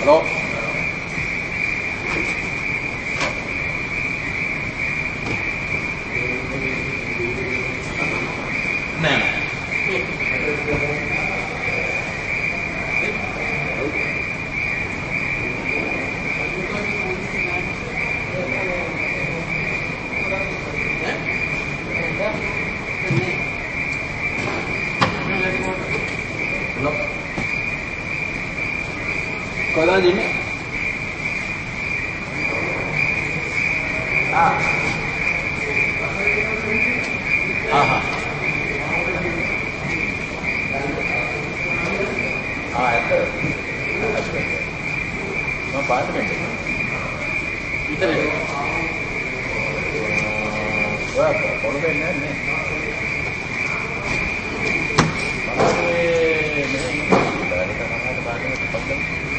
Hello hello කොහෙද ඉන්නේ? ආ. ආහා. ආ ඇත්ත. මම පාර්ලිමේන්තු එකේ. විතරේ. ඔයා කොළඹ ඉන්නේ නැහැ නේ. මම මේ මෙහෙම ඉඳලා පාර්ලිමේන්තු පොඩ්ඩක්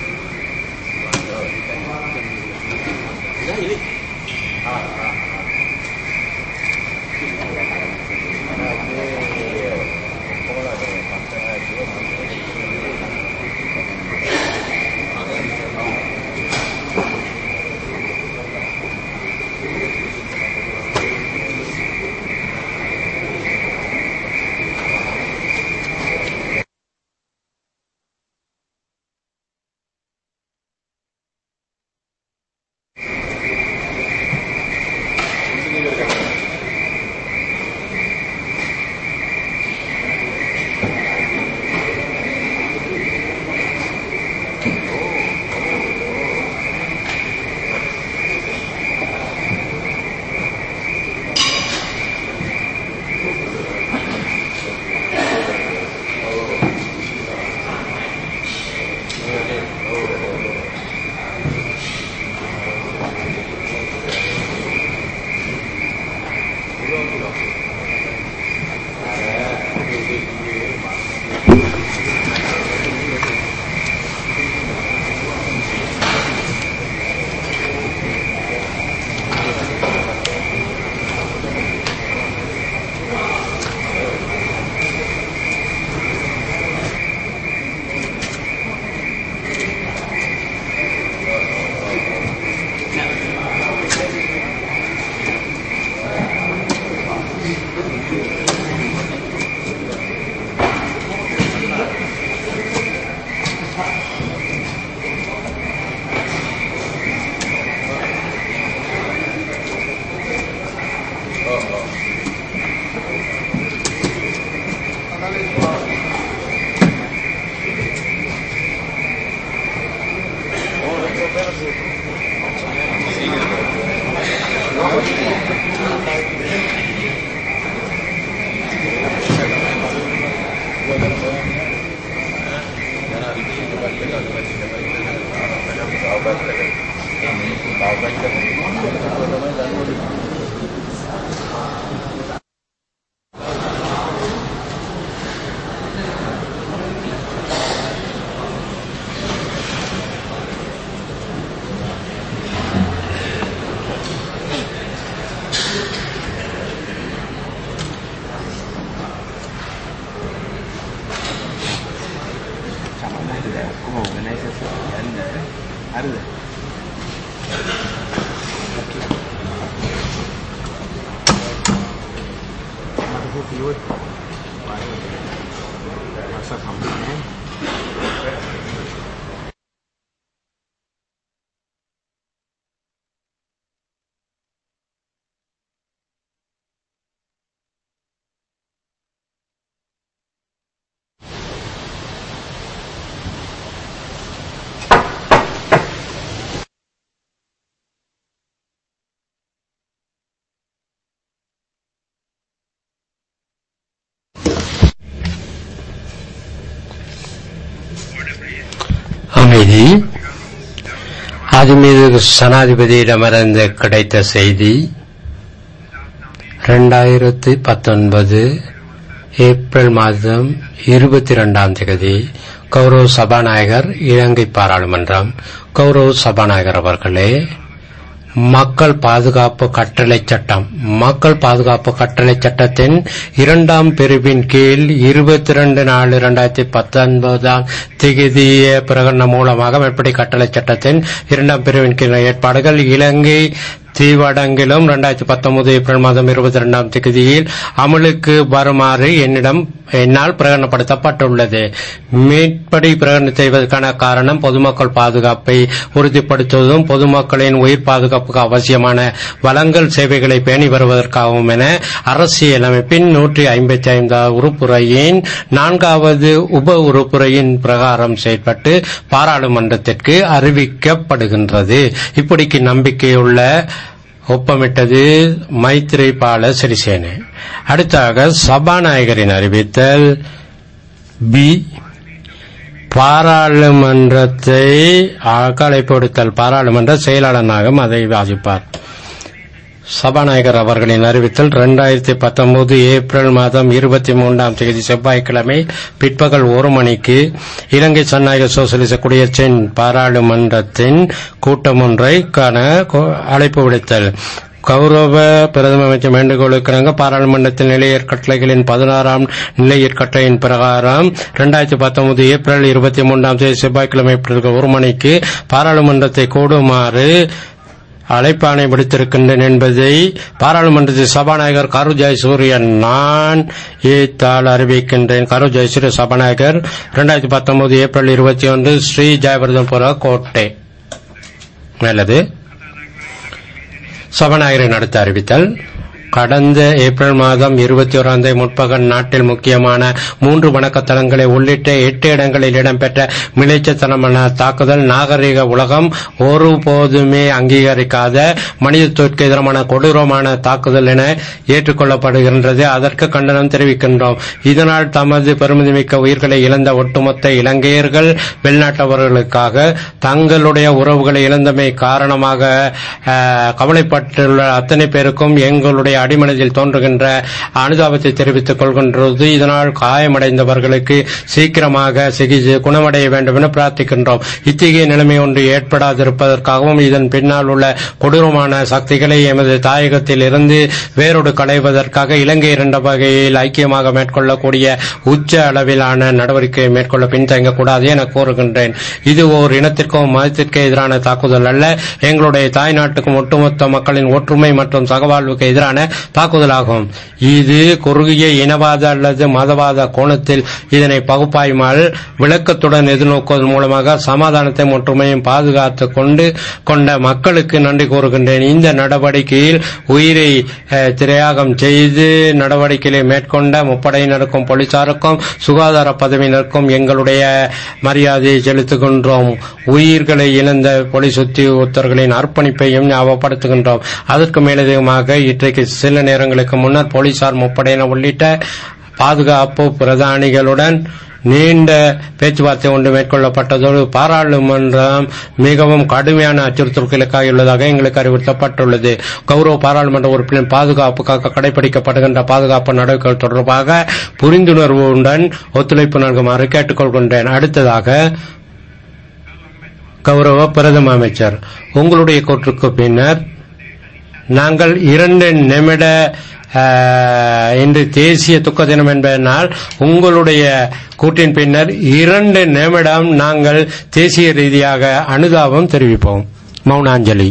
அமைதி அதுமீது சனாதிபதியிடமிருந்து கிடைத்த செய்தி இரண்டாயிரத்தி பத்தொன்பது ஏப்ரல் மாதம் இருபத்தி இரண்டாம் தேதி கௌரவ சபாநாயகர் இலங்கை பாராளுமன்றம் கௌரவ சபாநாயகர் அவர்களே மக்கள் பாதுகாப்பு கட்டளை சட்டம் மக்கள் பாதுகாப்பு கட்டளை சட்டத்தின் இரண்டாம் பிரிவின் கீழ் இருபத்தி ரெண்டு நாலு இரண்டாயிரத்தி பத்தொன்பதாம் திகதிய பிரகடனம் மூலமாக மேற்படி கட்டளை சட்டத்தின் இரண்டாம் பிரிவின் கீழ் ஏற்பாடுகள் இலங்கை தீவடங்கிலும் இரண்டாயிரத்தி பத்தொன்பது ஏப்ரல் மாதம் இருபத்தி இரண்டாம் தேதியில் அமலுக்கு வருமாறு என்னிடம் என்னால் பிரகடனப்படுத்தப்பட்டுள்ளது மேற்படி பிரகடனம் செய்வதற்கான காரணம் பொதுமக்கள் பாதுகாப்பை உறுதிப்படுத்துவதும் பொதுமக்களின் உயிர் பாதுகாப்புக்கு அவசியமான வளங்கள் சேவைகளை பேணி வருவதற்காகவும் என அரசியலமைப்பின் நூற்றி ஐம்பத்தி ஐந்தாவது உறுப்புரையின் நான்காவது உப உறுப்புரையின் பிரகாரம் செயல்பட்டு பாராளுமன்றத்திற்கு அறிவிக்கப்படுகின்றது இப்படிக்கு நம்பிக்கையுள்ள ஒப்பமிட்டது மைத்ரிபால சிறிசேன அடுத்தாக சபாநாயகரின் அறிவித்தல் பி பாராளுமன்றத்தை அழைப்படுத்தல் பாராளுமன்ற செயலாளனாக அதை வாசிப்பார் சபாநாயகர் அவர்களின் அறிவித்தல் இரண்டாயிரத்தி பத்தொன்பது ஏப்ரல் மாதம் இருபத்தி மூன்றாம் தேதி செவ்வாய்க்கிழமை பிற்பகல் ஒரு மணிக்கு இலங்கை ஜனநாயக சோசியலிச குடியரசின் பாராளுமன்றத்தின் கூட்டம் ஒன்றை காண அழைப்பு விடுத்தல் கௌரவ பிரதம அமைச்சர் வேண்டுகோளுக்கிணங்க பாராளுமன்றத்தில் நிலையற் கட்டளைகளின் பதினாறாம் நிலையற் கட்டளையின் பிரகாரம் இரண்டாயிரத்தி பத்தொன்பது ஏப்ரல் இருபத்தி மூன்றாம் தேதி செவ்வாய்க்கிழமை பிற்பகல் ஒரு மணிக்கு பாராளுமன்றத்தை கூடுமாறு அழைப்பாணை விடுத்திருக்கின்றேன் என்பதை பாராளுமன்றத்தில் சபாநாயகர் கரு ஜெயசூரியன் நான் ஏத்தால் அறிவிக்கின்றேன் கரு ஜெயசூரிய சபாநாயகர் இரண்டாயிரத்தி பத்தொன்பது ஏப்ரல் இருபத்தி ஒன்று ஸ்ரீ ஜெயவர்தன்புர கோட்டை நல்லது சபாநாயகரின் அடுத்த அறிவித்தல் கடந்த ஏப்ரல் மாதம் இருபத்தி ஓராம் தேதி முற்பகல் நாட்டில் முக்கியமான மூன்று வணக்கத்தலங்களை உள்ளிட்ட எட்டு இடங்களில் இடம்பெற்ற மிளைச்சத்தனமான தாக்குதல் நாகரிக உலகம் ஒருபோதுமே அங்கீகரிக்காத மனிதத்திற்கு எதிரான கொடூரமான தாக்குதல் என ஏற்றுக்கொள்ளப்படுகின்றது அதற்கு கண்டனம் தெரிவிக்கின்றோம் இதனால் தமது பெருமதிமிக்க உயிர்களை இழந்த ஒட்டுமொத்த இலங்கையர்கள் வெளிநாட்டவர்களுக்காக தங்களுடைய உறவுகளை இழந்தமை காரணமாக கவலைப்பட்டுள்ள அத்தனை பேருக்கும் எங்களுடைய அடிமனதில் தோன்றுகின்ற அனுதாபத்தை தெரிவித்துக் கொள்கின்றது இதனால் காயமடைந்தவர்களுக்கு சீக்கிரமாக சிகிச்சை குணமடைய வேண்டும் என பிரார்த்திக்கின்றோம் இத்தகைய நிலைமை ஒன்று ஏற்படாதிருப்பதற்காகவும் இதன் பின்னால் உள்ள கொடூரமான சக்திகளை எமது தாயகத்தில் இருந்து வேரோடு களைவதற்காக இலங்கை இரண்ட வகையில் ஐக்கியமாக மேற்கொள்ளக்கூடிய உச்ச அளவிலான நடவடிக்கையை மேற்கொள்ள பின்தங்கக்கூடாது என கூறுகின்றேன் இது ஓர் இனத்திற்கும் மதத்திற்கு எதிரான தாக்குதல் அல்ல எங்களுடைய தாய் நாட்டுக்கும் ஒட்டுமொத்த மக்களின் ஒற்றுமை மற்றும் சகவாழ்வுக்கு எதிரான தாக்குதலாகும் இது குறுகிய இனவாத அல்லது மதவாத கோணத்தில் இதனை பகுப்பாய்மால் விளக்கத்துடன் எதிர்நோக்குவதன் மூலமாக சமாதானத்தை ஒற்றுமையும் பாதுகாத்துக் கொண்டு கொண்ட மக்களுக்கு நன்றி கூறுகின்றேன் இந்த நடவடிக்கையில் உயிரை திரையாகம் செய்து நடவடிக்கைகளை மேற்கொண்ட முப்படையினருக்கும் போலீசாருக்கும் சுகாதார பதவியினருக்கும் எங்களுடைய மரியாதையை செலுத்துகின்றோம் உயிர்களை இழந்த போலீஸ் உத்தியோகத்தர்களின் அர்ப்பணிப்பையும் ஞாபகப்படுத்துகின்றோம் அதற்கு மேலதிகமாக இன்றைக்கு சில நேரங்களுக்கு முன்னர் போலீசார் முப்படையினர் உள்ளிட்ட பாதுகாப்பு பிரதானிகளுடன் நீண்ட பேச்சுவார்த்தை ஒன்று மேற்கொள்ளப்பட்டதோடு பாராளுமன்றம் மிகவும் கடுமையான அச்சுறுத்தல்களுக்காக உள்ளதாக எங்களுக்கு அறிவுறுத்தப்பட்டுள்ளது கௌரவ பாராளுமன்ற உறுப்பினர் பாதுகாப்புக்காக கடைபிடிக்கப்படுகின்ற பாதுகாப்பு நடவடிக்கைகள் தொடர்பாக புரிந்துணர்வுடன் ஒத்துழைப்பு நல்குமாறு கேட்டுக்கொள்கின்றேன் அடுத்ததாக கௌரவ பிரதம அமைச்சர் உங்களுடைய கூற்றுக்கு பின்னர் நாங்கள் இரண்டு நிமிட இன்று தேசிய துக்க தினம் என்பதனால் உங்களுடைய கூட்டின் பின்னர் இரண்டு நிமிடம் நாங்கள் தேசிய ரீதியாக அனுதாபம் தெரிவிப்போம் மௌனாஞ்சலி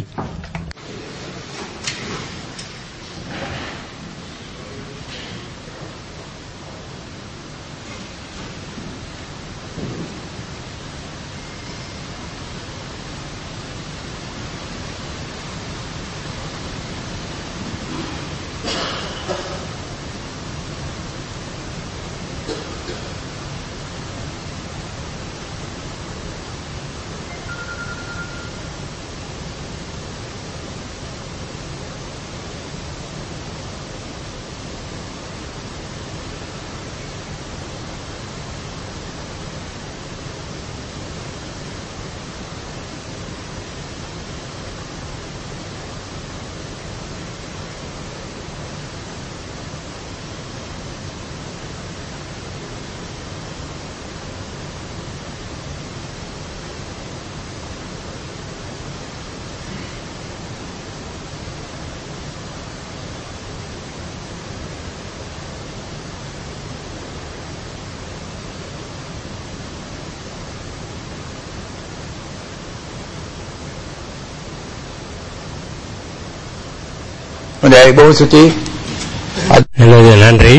හොඳයි බොහෝ ස්තුතියි. நல்லது நன்றி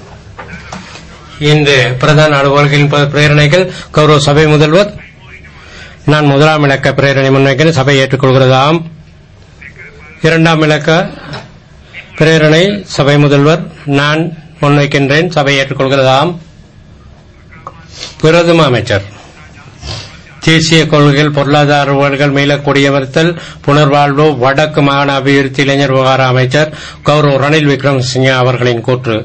இன்று பிரதான அலுவலர்களின் ப- பிரேரணைகள் கௌரவ சபை முதல்வர் நான் முதலாம் இலக்க பிரேரணை முன்வைக்கிறேன் சபை ஏற்றுக்கொள்கிறதாம் இரண்டாம் இலக்க பிரேரணை சபை முதல்வர் நான் முன்வைக்கின்றேன் சபை ஏற்றுக்கொள்கிறதாம் பிரதம அமைச்சர் தேசிய கொள்கைகள் பொருளாதார ஊழல்கள் மீள குடியமர்த்தல் புனர்வாழ்வு வடக்கு மாகாண அபிவிருத்தி இளைஞர் விவகார அமைச்சர் கௌரவ் ரணில் விக்ரமசிங்கே அவர்களின் கூற்று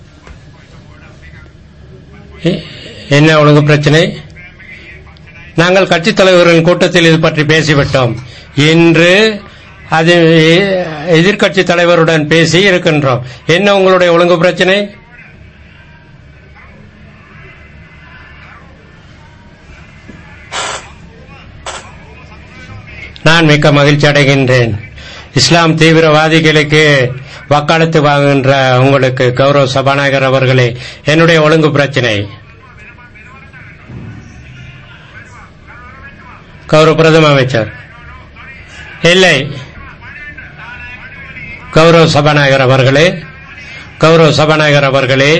எ- என்ன ஒழுங்கு பிரச்சனை நாங்கள் கட்சித் தலைவர்களின் கூட்டத்தில் இது பற்றி பேசிவிட்டோம் இன்று அது எதிர்க்கட்சி தலைவருடன் பேசி இருக்கின்றோம் என்ன உங்களுடைய ஒழுங்கு பிரச்சனை நான் மிக்க மகிழ்ச்சி அடைகின்றேன் இஸ்லாம் தீவிரவாதிகளுக்கு வக்காலத்து வாங்குகின்ற உங்களுக்கு கௌரவ சபாநாயகர் அவர்களே என்னுடைய ஒழுங்கு பிரச்சனை கௌரவ பிரதம அமைச்சர் இல்லை கௌரவ சபாநாயகர் அவர்களே கௌரவ சபாநாயகர் அவர்களே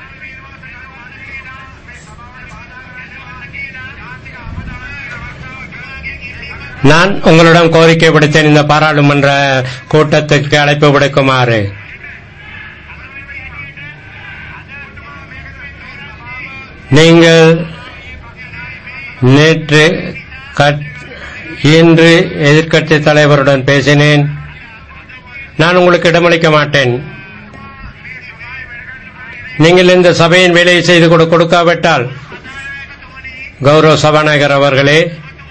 நான் உங்களிடம் கோரிக்கை விடுத்தேன் இந்த பாராளுமன்ற கூட்டத்துக்கு அழைப்பு விடுக்குமாறு நீங்கள் நேற்று கட்- இன்று எதிர்க்கட்சி தலைவருடன் பேசினேன் நான் உங்களுக்கு இடமளிக்க மாட்டேன் நீங்கள் இந்த சபையின் வேலையை செய்து கொடு கொடுக்காவிட்டால் கௌரவ சபாநாயகர் அவர்களே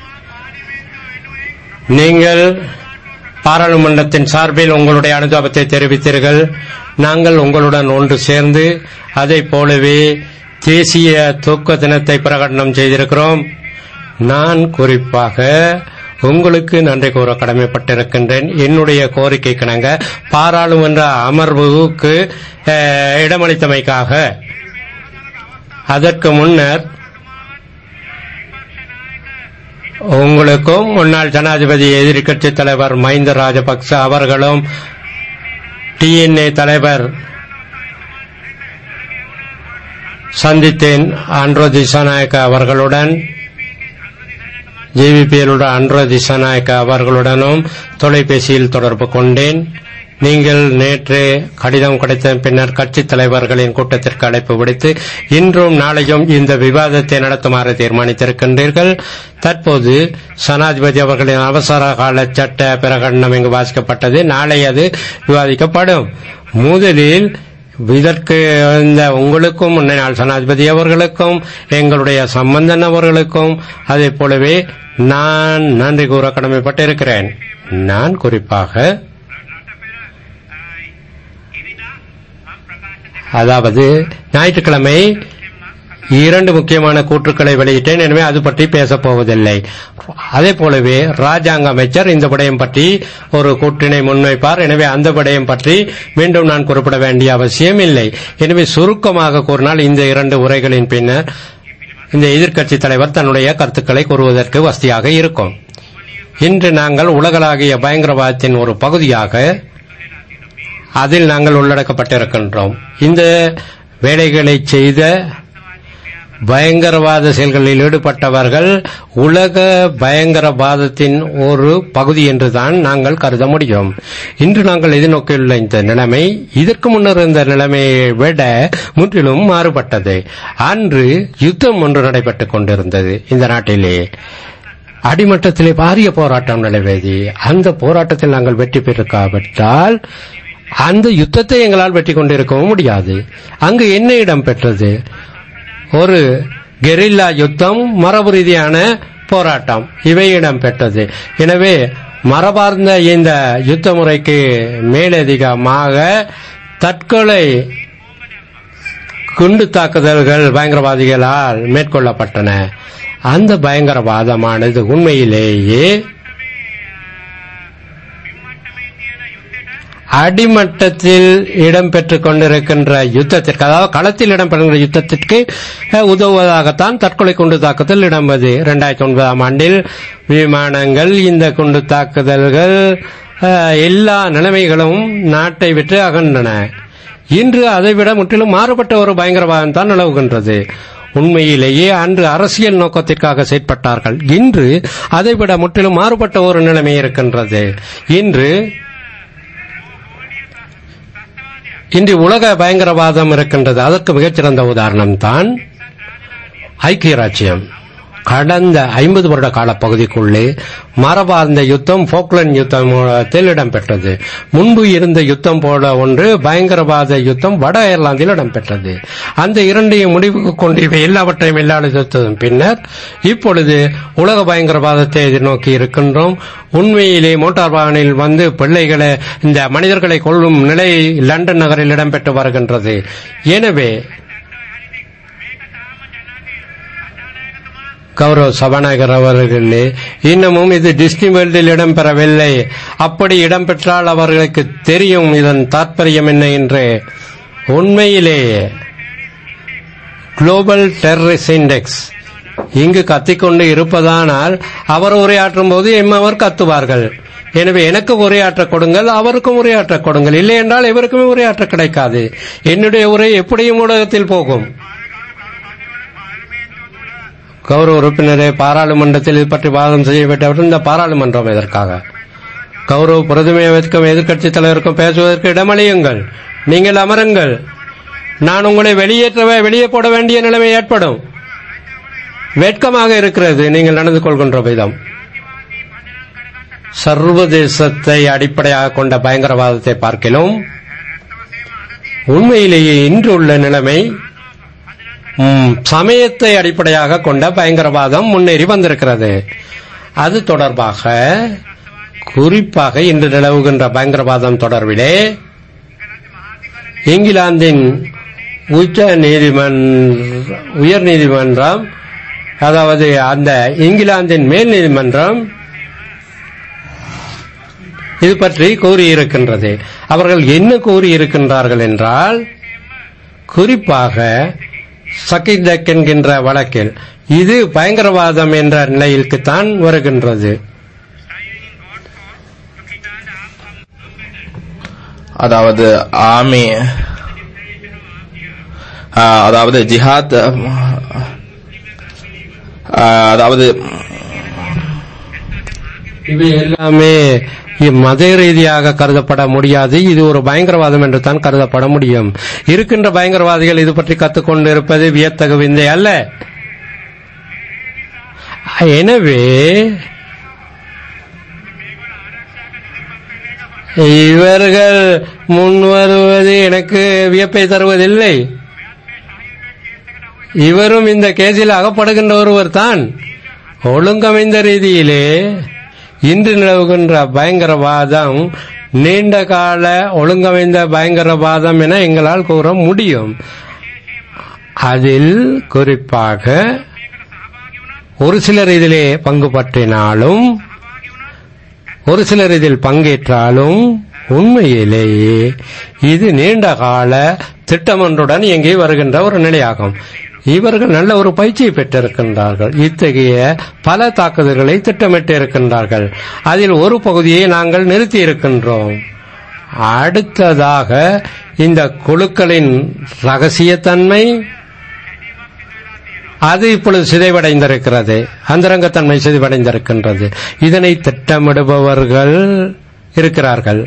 நீங்கள் பாராளுமன்றத்தின் சார்பில் உங்களுடைய அனுதாபத்தை தெரிவித்தீர்கள் நாங்கள் உங்களுடன் ஒன்று சேர்ந்து அதைப் போலவே தேசிய தூக்க தினத்தை பிரகடனம் செய்திருக்கிறோம் நான் குறிப்பாக உங்களுக்கு நன்றி கூற கடமைப்பட்டிருக்கின்றேன் என்னுடைய கோரிக்கை கிணங்க பாராளுமன்ற அமர்வுக்கு அஹ், இடமளித்தமைக்காக அதற்கு முன்னர் உங்களுக்கும் முன்னாள் ஜனாதிபதி எதிர்க்கட்சி தலைவர் மஹிந்த ராஜபக்ச அவர்களும் டிஎன்ஏ தலைவர் சந்தித்தேன் அன்ரோ திசாநாயக்க அவர்களுடன் ஜேவிபியில் உள்ள அன்ரோ திசாநாயக்க அவர்களுடனும் தொலைபேசியில் தொடர்பு கொண்டேன் நீங்கள் நேற்று கடிதம் கிடைத்த பின்னர் கட்சித் தலைவர்களின் கூட்டத்திற்கு அழைப்பு விடுத்து இன்றும் நாளையும் இந்த விவாதத்தை நடத்துமாறு தீர்மானித்திருக்கின்றீர்கள் தற்போது சனாதிபதி அவர்களின் அவசர கால சட்ட பிரகடனம் இங்கு வாசிக்கப்பட்டது நாளை அது விவாதிக்கப்படும் முதலில் இதற்கு இந்த உங்களுக்கும் முன்னாள் சனாதிபதி அவர்களுக்கும் எங்களுடைய சம்பந்தன் அவர்களுக்கும் அதே போலவே நான் நன்றி கூற கடமைப்பட்டிருக்கிறேன் நான் குறிப்பாக அதாவது ஞாயிற்றுக்கிழமை இரண்டு முக்கியமான கூற்றுக்களை வெளியிட்டேன் எனவே அது பற்றி பேசப் போவதில்லை அதே போலவே ராஜாங்க அமைச்சர் இந்த விடயம் பற்றி ஒரு கூற்றினை முன்வைப்பார் எனவே அந்த விடயம் பற்றி மீண்டும் நான் குறிப்பிட வேண்டிய அவசியம் இல்லை எனவே சுருக்கமாக கூறினால் இந்த இரண்டு உரைகளின் பின்னர் இந்த எதிர்க்கட்சி தலைவர் தன்னுடைய கருத்துக்களை கூறுவதற்கு வசதியாக இருக்கும் இன்று நாங்கள் உலகளாகிய பயங்கரவாதத்தின் ஒரு பகுதியாக அதில் நாங்கள் உள்ளடக்கப்பட்டிருக்கின்றோம் இந்த வேலைகளை செய்த பயங்கரவாத செயல்களில் ஈடுபட்டவர்கள் உலக பயங்கரவாதத்தின் ஒரு பகுதி என்றுதான் நாங்கள் கருத முடியும் இன்று நாங்கள் எதிர்நோக்கியுள்ள இந்த நிலைமை இதற்கு முன்னர் இருந்த நிலைமையை விட முற்றிலும் மாறுபட்டது அன்று யுத்தம் ஒன்று நடைபெற்றுக் கொண்டிருந்தது இந்த நாட்டிலே அடிமட்டத்திலே பாரிய போராட்டம் நடைபெறுது அந்த போராட்டத்தில் நாங்கள் வெற்றி பெற்றிருக்காவிட்டால் அந்த யுத்தத்தை எங்களால் வெற்றி கொண்டிருக்கவும் முடியாது அங்கு என்ன இடம் பெற்றது ஒரு கெரில்லா யுத்தம் மரபு ரீதியான போராட்டம் இவை இடம் பெற்றது எனவே மரபார்ந்த இந்த யுத்த முறைக்கு மேலதிகமாக தற்கொலை குண்டு தாக்குதல்கள் பயங்கரவாதிகளால் மேற்கொள்ளப்பட்டன அந்த பயங்கரவாதமானது உண்மையிலேயே அடிமட்டத்தில் இடம்பெற்றுக் கொண்டிருக்கின்ற யுத்தத்திற்கு அதாவது களத்தில் இடம்பெறுகின்ற யுத்தத்திற்கு அஹ், உதவுவதாகத்தான் தற்கொலை குண்டு தாக்குதல் இடம்பெறுது இரண்டாயிரத்தி ஒன்பதாம் ஆண்டில் விமானங்கள் இந்த குண்டு தாக்குதல்கள் அஹ், எல்லா நிலைமைகளும் நாட்டை விட்டு அகன்றன இன்று அதைவிட முற்றிலும் மாறுபட்ட ஒரு பயங்கரவாதம் தான் நிலவுகின்றது உண்மையிலேயே அன்று அரசியல் நோக்கத்திற்காக செயற்பட்டார்கள் இன்று அதைவிட முற்றிலும் மாறுபட்ட ஒரு நிலைமை இருக்கின்றது இன்று இன்று உலக பயங்கரவாதம் இருக்கின்றது அதற்கு மிகச்சிறந்த உதாரணம் தான் ஐக்கிய ராஜ்யம் கடந்த ஐம்பது வருட கால பகுதிக்குள்ளே மரபார்ந்த யுத்தம் போக்லண்ட் யுத்தத்தில் இடம்பெற்றது முன்பு இருந்த யுத்தம் போல ஒன்று பயங்கரவாத யுத்தம் வட அயர்லாந்தில் இடம்பெற்றது அந்த இரண்டையும் முடிவுக்கு கொண்டு இவை எல்லாவற்றையும் இல்லாததும் பின்னர் இப்பொழுது உலக பயங்கரவாதத்தை எதிர்நோக்கி இருக்கின்றோம் உண்மையிலே மோட்டார் வாகனில் வந்து பிள்ளைகளை இந்த மனிதர்களை கொள்ளும் நிலை லண்டன் நகரில் இடம்பெற்று வருகின்றது எனவே கௌரவ் சபாநாயகர் அவர்களே இன்னமும் இது டிஸ்னி வேர்ல்டில் இடம்பெறவில்லை அப்படி இடம்பெற்றால் அவர்களுக்கு தெரியும் இதன் தாற்பயம் என்ன என்று உண்மையிலேயே குளோபல் டெரரிஸ்ட் இண்டெக்ஸ் இங்கு கத்திக்கொண்டு இருப்பதானால் அவர் உரையாற்றும் போது எம்மவர் கத்துவார்கள் எனவே எனக்கு உரையாற்ற கொடுங்கள் அவருக்கும் உரையாற்ற கொடுங்கள் இல்லை என்றால் இவருக்குமே உரையாற்ற கிடைக்காது என்னுடைய உரை எப்படியும் ஊடகத்தில் போகும் கௌரவ உறுப்பினரே பாராளுமன்றத்தில் இது பற்றி வாதம் செய்யப்பட்டவர் இந்த பாராளுமன்றம் எதற்காக கௌரவ பிரதமையத்திற்கும் எதிர்க்கட்சி தலைவருக்கும் பேசுவதற்கு இடமளியுங்கள் நீங்கள் அமருங்கள் நான் உங்களை வெளியேற்றவே வெளியே போட வேண்டிய நிலைமை ஏற்படும் வெட்கமாக இருக்கிறது நீங்கள் நடந்து கொள்கின்ற விதம் சர்வதேசத்தை அடிப்படையாக கொண்ட பயங்கரவாதத்தை பார்க்கிலும் உண்மையிலேயே இன்று உள்ள நிலைமை ம், சமயத்தை அடிப்படையாக கொண்ட பயங்கரவாதம் முன்னேறி வந்திருக்கிறது அது தொடர்பாக குறிப்பாக இன்று நிலவுகின்ற பயங்கரவாதம் தொடர்பிலே இங்கிலாந்தின் உச்ச நீதிமன்ற உயர் நீதிமன்றம் அதாவது அந்த இங்கிலாந்தின் மேல் நீதிமன்றம் இது பற்றி கூறியிருக்கின்றது அவர்கள் என்ன கூறியிருக்கின்றார்கள் என்றால் குறிப்பாக சகிதக் என்கின்ற வழக்கில் இது பயங்கரவாதம் என்ற நிலையிற்குத்தான் வருகின்றது அதாவது ஆமி ஆ, அதாவது ஜிஹாத் ஆ, அதாவது இவை எல்லாமே மத ரீதியாக கருதப்பட முடியாது இது ஒரு பயங்கரவாதம் என்று தான் கருதப்பட முடியும் இருக்கின்ற பயங்கரவாதிகள் இது பற்றி கத்துக்கொண்டு இருப்பது வியத்தகு விந்தை அல்ல எனவே இவர்கள் முன் வருவது எனக்கு வியப்பை தருவதில்லை இவரும் இந்த கேஸில் அகப்படுகின்ற ஒருவர் தான் ஒழுங்கமைந்த ரீதியிலே இன்று நிலவுகின்ற பயங்கரவாதம் நீண்ட கால ஒழுங்கமைந்த பயங்கரவாதம் என எங்களால் கூற முடியும் அதில் குறிப்பாக ஒரு சிலர் இதிலே பங்கு பற்றினாலும் ஒரு சிலர் இதில் பங்கேற்றாலும் உண்மையிலேயே இது நீண்ட கால திட்டமொன்றுடன் இயங்கி வருகின்ற ஒரு நிலையாகும் இவர்கள் நல்ல ஒரு பயிற்சியை பெற்றிருக்கின்றார்கள் இத்தகைய பல தாக்குதல்களை திட்டமிட்டு இருக்கின்றார்கள் அதில் ஒரு பகுதியை நாங்கள் நிறுத்தி இருக்கின்றோம் அடுத்ததாக இந்த குழுக்களின் ரகசியத்தன்மை அது இப்பொழுது சிதைவடைந்திருக்கிறது அந்தரங்கத்தன்மை சிதைவடைந்திருக்கின்றது இதனை திட்டமிடுபவர்கள் இருக்கிறார்கள்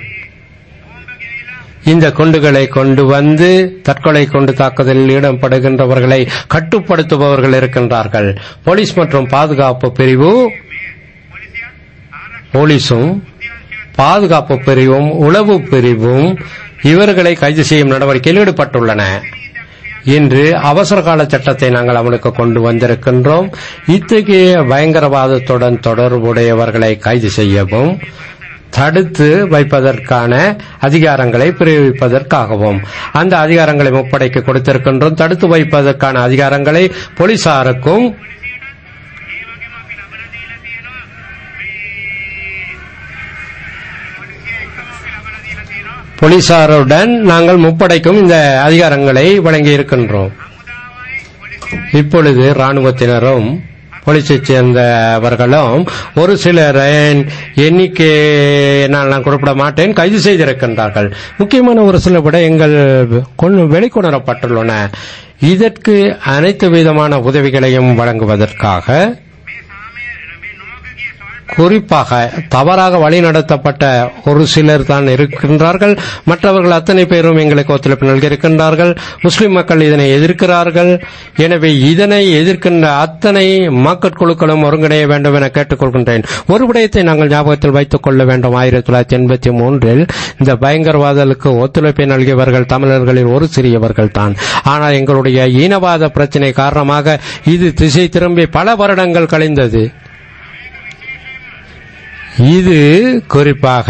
இந்த குண்டுகளை கொண்டு வந்து தற்கொலை கொண்டு தாக்குதலில் ஈடுபடுகின்றவர்களை கட்டுப்படுத்துபவர்கள் இருக்கின்றார்கள் போலீஸ் மற்றும் பாதுகாப்பு பிரிவு போலீசும் பாதுகாப்பு பிரிவும் உளவு பிரிவும் இவர்களை கைது செய்யும் நடவடிக்கையில் ஈடுபட்டுள்ளன இன்று அவசர கால சட்டத்தை நாங்கள் அமலுக்கு கொண்டு வந்திருக்கின்றோம் இத்தகைய பயங்கரவாதத்துடன் தொடர்புடையவர்களை கைது செய்யவும் தடுத்து வைப்பதற்கான அதிகாரங்களை பிரயோகிப்பதற்காகவும் அந்த அதிகாரங்களை முப்படைக்கு கொடுத்திருக்கின்றோம் தடுத்து வைப்பதற்கான அதிகாரங்களை போலீசாருக்கும் போலீசாருடன் நாங்கள் முப்படைக்கும் இந்த அதிகாரங்களை வழங்கி இருக்கின்றோம் இப்பொழுது ராணுவத்தினரும் போலீஸைச் சேர்ந்தவர்களும் ஒரு சிலர் எண்ணிக்கை என்னால் நான் குறிப்பிட மாட்டேன் கைது செய்திருக்கின்றார்கள் முக்கியமான ஒரு சில விடயங்கள் கொண்டு வெளிக்கொணரப்பட்டுள்ளன இதற்கு அனைத்து விதமான உதவிகளையும் வழங்குவதற்காக குறிப்பாக தவறாக வழிநடத்தப்பட்ட ஒரு சிலர் தான் இருக்கின்றார்கள் மற்றவர்கள் அத்தனை பேரும் எங்களுக்கு ஒத்துழைப்பு நல்கியிருக்கின்றார்கள் முஸ்லிம் மக்கள் இதனை எதிர்க்கிறார்கள் எனவே இதனை எதிர்க்கின்ற அத்தனை மக்கட்குழுக்களும் ஒருங்கிணைய வேண்டும் என கேட்டுக்கொள்கின்றேன் ஒரு விடயத்தை நாங்கள் ஞாபகத்தில் வைத்துக் கொள்ள வேண்டும் ஆயிரத்தி தொள்ளாயிரத்தி எண்பத்தி மூன்றில் இந்த பயங்கரவாதலுக்கு ஒத்துழைப்பை நல்கியவர்கள் தமிழர்களில் ஒரு சிறியவர்கள் தான் ஆனால் எங்களுடைய ஈனவாத பிரச்சினை காரணமாக இது திசை திரும்பி பல வருடங்கள் கழிந்தது இது குறிப்பாக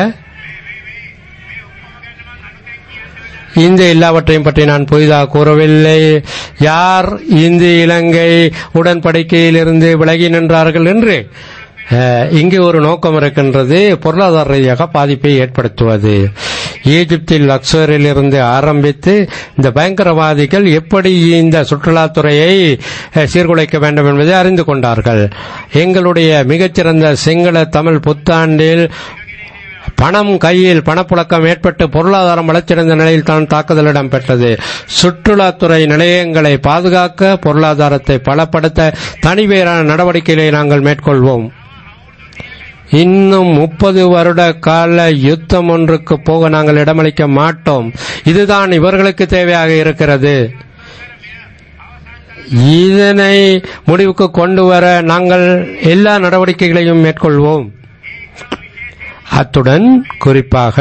இந்த எல்லாவற்றையும் பற்றி நான் புதிதாக கூறவில்லை யார் இந்து இலங்கை உடன்படிக்கையிலிருந்து விலகி நின்றார்கள் என்று அஹ், இங்கே ஒரு நோக்கம் இருக்கின்றது பொருளாதார ரீதியாக பாதிப்பை ஏற்படுத்துவது ஈஜிப்தில் லக்சரில் இருந்து ஆரம்பித்து இந்த பயங்கரவாதிகள் எப்படி இந்த சுற்றுலாத்துறையை அஹ், சீர்குலைக்க வேண்டும் என்பதை அறிந்து கொண்டார்கள் எங்களுடைய மிகச்சிறந்த சிங்கள தமிழ் புத்தாண்டில் பணம் கையில் பணப்புழக்கம் ஏற்பட்டு பொருளாதாரம் வளர்ச்சியடைந்த நிலையில் தான் தாக்குதல் இடம்பெற்றது சுற்றுலாத்துறை நிலையங்களை பாதுகாக்க பொருளாதாரத்தை பலப்படுத்த தனிவேறான நடவடிக்கைகளை நாங்கள் மேற்கொள்வோம் இன்னும் முப்பது வருட கால யுத்தம் ஒன்றுக்கு போக நாங்கள் இடமளிக்க மாட்டோம் இதுதான் இவர்களுக்கு தேவையாக இருக்கிறது இதனை முடிவுக்கு கொண்டு வர நாங்கள் எல்லா நடவடிக்கைகளையும் மேற்கொள்வோம் அத்துடன் குறிப்பாக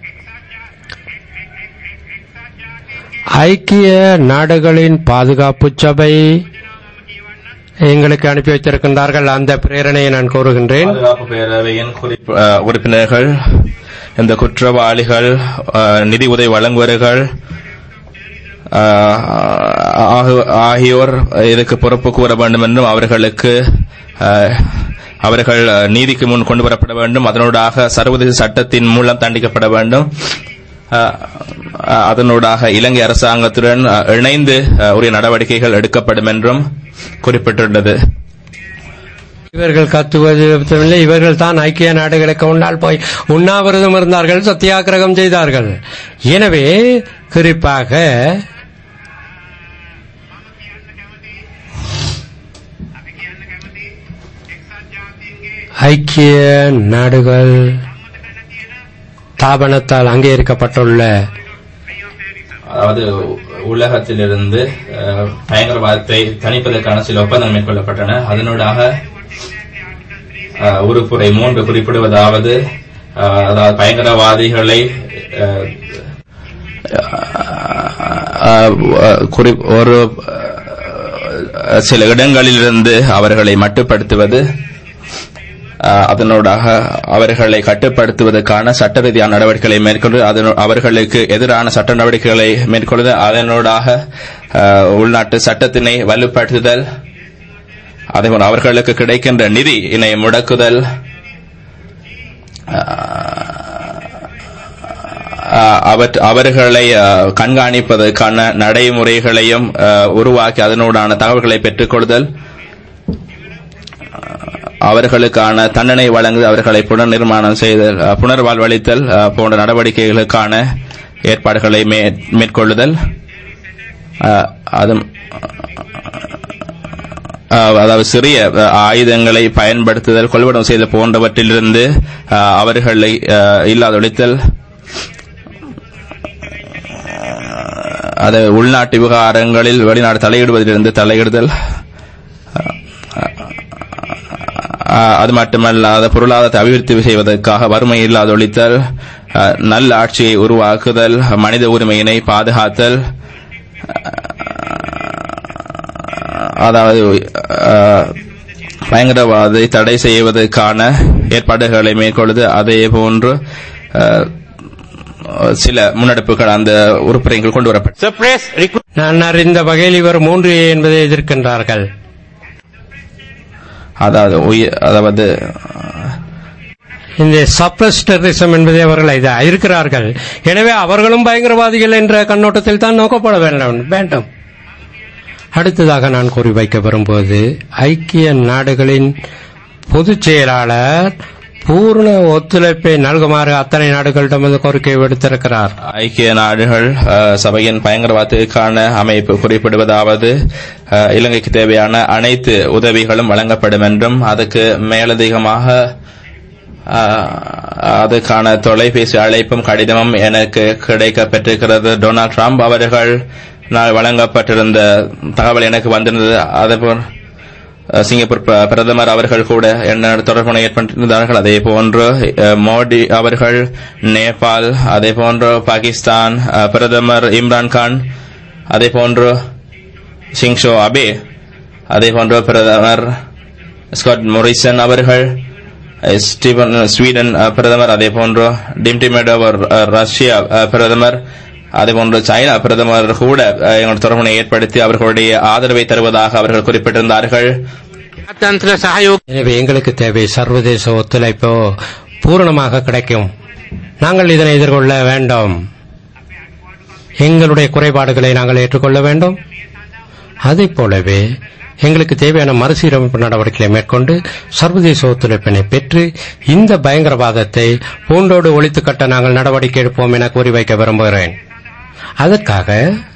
ஐக்கிய நாடுகளின் பாதுகாப்பு சபை எங்களுக்கு அனுப்பி வைத்திருக்கின்றார்கள் அந்த பிரேரணையை நான் கூறுகின்றேன் பாதுகாப்பு பேரவையின் குறிப்- அஹ், உறுப்பினர்கள் இந்த குற்றவாளிகள் அஹ், நிதி உதவி வழங்குவர்கள் அஹ், ஆகு- ஆகியோர் இதுக்கு பொறுப்பு கூற வேண்டும் என்றும் அவர்களுக்கு அஹ், அவர்கள் அஹ், நீதிக்கு முன் கொண்டு வரப்பட வேண்டும் அதனூடாக சர்வதேச சட்டத்தின் மூலம் தண்டிக்கப்பட வேண்டும் அஹ், அஹ், அதனூடாக இலங்கை அரசாங்கத்துடன் அஹ், இணைந்து அஹ், உரிய நடவடிக்கைகள் எடுக்கப்படும் என்றும் குறிப்பிட்டுள்ளது இவர்கள் கத்துவது இல்லை இவர்கள் தான் ஐக்கிய நாடுகளுக்கு முன்னால் போய் உண்ணாவிரதம் இருந்தார்கள் சத்தியாகிரகம் செய்தார்கள் எனவே குறிப்பாக ஐக்கிய நாடுகள் தாபனத்தால் அங்கீகரிக்கப்பட்டுள்ள அதாவது உலகத்திலிருந்து அஹ், பயங்கரவாதத்தை தணிப்பதற்கான சில ஒப்பந்தங்கள் மேற்கொள்ளப்பட்டன அதனூடாக அஹ், உறுப்புரை மூன்று குறிப்பிடுவதாவது அஹ், அதாவது பயங்கரவாதிகளை அஹ், அஹ், குறி- ஒரு அஹ், சில இடங்களிலிருந்து அவர்களை மட்டுப்படுத்துவது அஹ், அதனூடாக அவர்களை கட்டுப்படுத்துவதற்கான சட்ட ரீதியான நடவடிக்கைகளை மேற்கொண்டு அதனு- அவர்களுக்கு எதிரான சட்ட நடவடிக்கைகளை மேற்கொள்வது அதனூடாக அஹ், உள்நாட்டு சட்டத்தினை வலுப்படுத்துதல் அதேபோல் அவர்களுக்கு கிடைக்கின்ற நிதி இணை முடக்குதல் அஹ், அவற்- அவர்களை அஹ், கண்காணிப்பதற்கான நடைமுறைகளையும் அஹ், உருவாக்கி அதனூடான தகவல்களை பெற்றுக்கொள்தல் அவர்களுக்கான தண்டனை வழங்கு அவர்களை புனர் நிர்மாணம் செய்தல் அஹ், புனர்வாழ்வளித்தல் அஹ், போன்ற நடவடிக்கைகளுக்கான ஏற்பாடுகளை மே- மேற்கொள்ளுதல் அஹ், அது அஹ், அதாவது சிறிய அஹ், ஆயுதங்களை பயன்படுத்துதல் கொள்வனம் செய்தல் போன்றவற்றிலிருந்து அஹ், அவர்களை அஹ், இல்லாதொழித்தல் அது உள்நாட்டு விவகாரங்களில் வெளிநாடு தலையிடுவதிலிருந்து தலையிடுதல் அஹ், அது மட்டுமல்லாத பொருளாதாரத்தை அபிவிருத்தி செய்வதற்காக வறுமை இல்லாதொழித்தல் அஹ், நல்ல ஆட்சியை உருவாக்குதல் மனித உரிமையினை பாதுகாத்தல் அஹ், அதாவது அஹ், பயங்கரவாதை தடை செய்வதற்கான ஏற்பாடுகளை மேற்கொள்வது அதே போன்று அஹ், சில முன்னெடுப்புகள் அந்த உறுப்பினர்கள் கொண்டு வரப்பட்டன The press request நான் அறிந்த வகையில் இவர் மூன்று ஏ என்பதை எதிர்க்கின்றார்கள் அதாவது உய- அதாவது இந்த சப்ரஸ் டெரரிசம் என்பதை அவர்கள் இதை இருக்கிறார்கள் எனவே அவர்களும் பயங்கரவாதிகள் என்ற கண்ணோட்டத்தில் தான் நோக்கப்பட வேண்டும் வேண்டும் அடுத்ததாக நான் கூறி வைக்க வரும்போது ஐக்கிய நாடுகளின் பொதுச் செயலாளர் பூர்ண ஒத்துழைப்பை நல்குமாறு அத்தனை நாடுகளிடமிருந்து கோரிக்கை விடுத்திருக்கிறார் ஐக்கிய நாடுகள் அஹ், சபையின் பயங்கரவாதத்துக்கான அமைப்பு குறிப்பிடுவதாவது அஹ், இலங்கைக்கு தேவையான அனைத்து உதவிகளும் வழங்கப்படும் என்றும் அதுக்கு மேலதிகமாக அஹ், அதுக்கான தொலைபேசி அழைப்பும் கடிதமும் எனக்கு கிடைக்க பெற்றிருக்கிறது டொனால்ட் ட்ரம்ப் அவர்கள் நான் வழங்கப்பட்டிருந்த தகவல் எனக்கு வந்திருந்தது அதேபோல் அஹ், சிங்கப்பூர் பிர- பிரதமர் அவர்கள் கூட என்ன தொடர்புனை ஏற்பட்டிருந்தார்கள் அதே போன்று அஹ், மோடி அவர்கள் நேபாள் அதே போன்று பாகிஸ்தான் அஹ், பிரதமர் இம்ரான் கான் அதே போன்று ஷிங்ஷோ அபே அதே போன்று பிரதமர் ஸ்காட் மொரிசன் அவர்கள் அஹ், ஸ்டீவன் ஸ்வீடன் அஹ், பிரதமர் அதே போன்று டிம்டி மெடோவர் அஹ், ரஷ்யா அஹ், பிரதமர் அதே போன்று சைனா பிரதமர் கூட அஹ், எங்களோட தொடர்பினை ஏற்படுத்தி அவர்களுடைய ஆதரவை தருவதாக அவர்கள் குறிப்பிட்டிருந்தார்கள் ජාත්‍යන්තර සහයෝග எனவே எங்களுக்கு தேவை சர்வதேச ஒத்துழைப்போ பூரணமாக கிடைக்கும் நாங்கள் இதனை எதிர்கொள்ள வேண்டும் எங்களுடைய குறைபாடுகளை நாங்கள் ஏற்றுக்கொள்ள வேண்டும் அதைப் போலவே எங்களுக்கு தேவையான மறுசீரமைப்பு நடவடிக்கைகளை மேற்கொண்டு சர்வதேச ஒத்துழைப்பினை பெற்று இந்த பயங்கரவாதத்தை பூண்டோடு ஒழித்து கட்ட நாங்கள் நடவடிக்கை எடுப்போம் என கூறி வைக்க விரும்புகிறேன் அதற்காக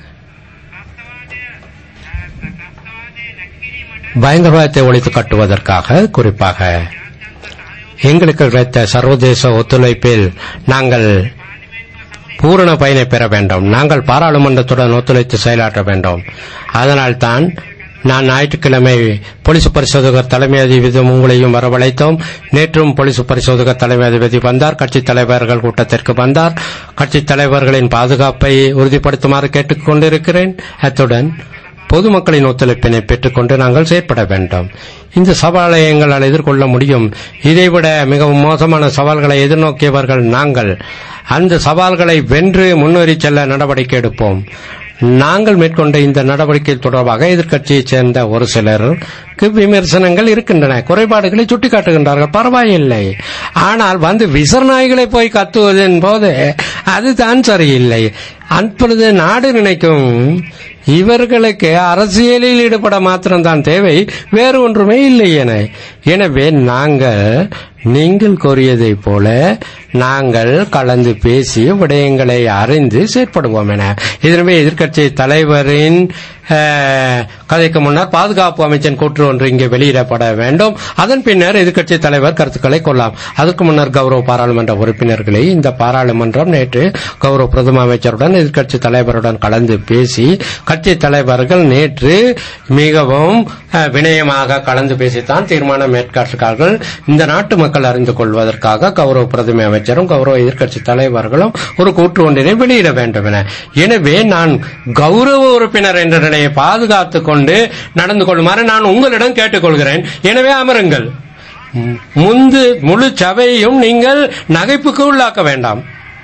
பயங்கரவாதத்தை ஒழித்து கட்டுவதற்காக குறிப்பாக எங்களுக்கு கிடைத்த சர்வதேச ஒத்துழைப்பில் நாங்கள் பூரண பயனை பெற வேண்டும் நாங்கள் பாராளுமன்றத்துடன் ஒத்துழைத்து செயலாற்ற வேண்டும் அதனால்தான் நான் ஞாயிற்றுக்கிழமை போலீஸ் பரிசோதகர் தலைமை அதிபதி உங்களையும் வரவழைத்தோம் நேற்றும் போலீஸ் பரிசோதகர் தலைமை அதிபதி வந்தார் கட்சித் தலைவர்கள் கூட்டத்திற்கு வந்தார் கட்சித் தலைவர்களின் பாதுகாப்பை உறுதிப்படுத்துமாறு கேட்டுக் கொண்டிருக்கிறேன் அத்துடன் பொதுமக்களின் ஒத்துழைப்பினை பெற்றுக்கொண்டு நாங்கள் செயற்பட வேண்டும் இந்த சவாலை எங்களால் எதிர்கொள்ள முடியும் இதைவிட மிகவும் மோசமான சவால்களை எதிர்நோக்கியவர்கள் நாங்கள் அந்த சவால்களை வென்று முன்னேறி செல்ல நடவடிக்கை எடுப்போம் நாங்கள் மேற்கொண்ட இந்த நடவடிக்கை தொடர்பாக எதிர்க்கட்சியைச் சேர்ந்த ஒரு சிலருக்கு விமர்சனங்கள் இருக்கின்றன குறைபாடுகளை சுட்டிக்காட்டுகின்றார்கள் பரவாயில்லை ஆனால் வந்து விசரநாய்களை போய் கத்துவதன் போது அதுதான் சரியில்லை அப்பொழுது நாடு நினைக்கும் இவர்களுக்கு அரசியலில் ஈடுபட மாத்திரம்தான் தேவை வேறு ஒன்றுமே இல்லை என எனவே நாங்கள் நீங்கள் கோரியதைப் போல நாங்கள் கலந்து பேசி விடயங்களை அறிந்து செயற்படுவோம் என இதனவே எதிர்க்கட்சி தலைவரின் அஹ், கதைக்கு முன்னர் பாதுகாப்பு அமைச்சன் கூற்று ஒன்று இங்கே வெளியிடப்பட வேண்டும் அதன் பின்னர் எதிர்க்கட்சி தலைவர் கருத்துக்களை கொள்ளலாம் அதற்கு முன்னர் கௌரவ பாராளுமன்ற உறுப்பினர்களை இந்த பாராளுமன்றம் நேற்று கௌரவ பிரதம அமைச்சருடன் எதிர்க்கட்சி தலைவருடன் கலந்து பேசி கட்சி தலைவர்கள் நேற்று மிகவும் அஹ், வினயமாக கலந்து பேசித்தான் தீர்மானம் மேற்காட்டுகிறார்கள் இந்த நாட்டு மக்கள் அறிந்து கொள்வதற்காக கௌரவ பிரதம அமைச்சரும் கௌரவ எதிர்க்கட்சி தலைவர்களும் ஒரு கூற்று ஒன்றினை வெளியிட வேண்டும் என எனவே நான் கௌரவ உறுப்பினர் என்ற நிலையை பாதுகாத்துக் கொண்டு நடந்து கொள்ளுமாறு நான் உங்களிடம் கேட்டுக்கொள்கிறேன் எனவே அமருங்கள் ம், முந்து முழு சபையையும் நீங்கள் நகைப்புக்கு உள்ளாக்க வேண்டாம்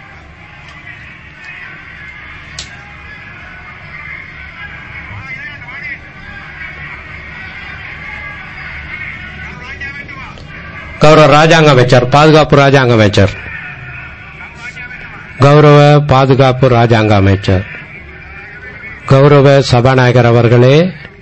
கௌரவ ராஜாங்க அமைச்சர் பாதுகாப்பு ராஜாங்க அமைச்சர் கௌரவ பாதுகாப்பு ராஜாங்க அமைச்சர் கௌரவ சபாநாயகர் அவர்களே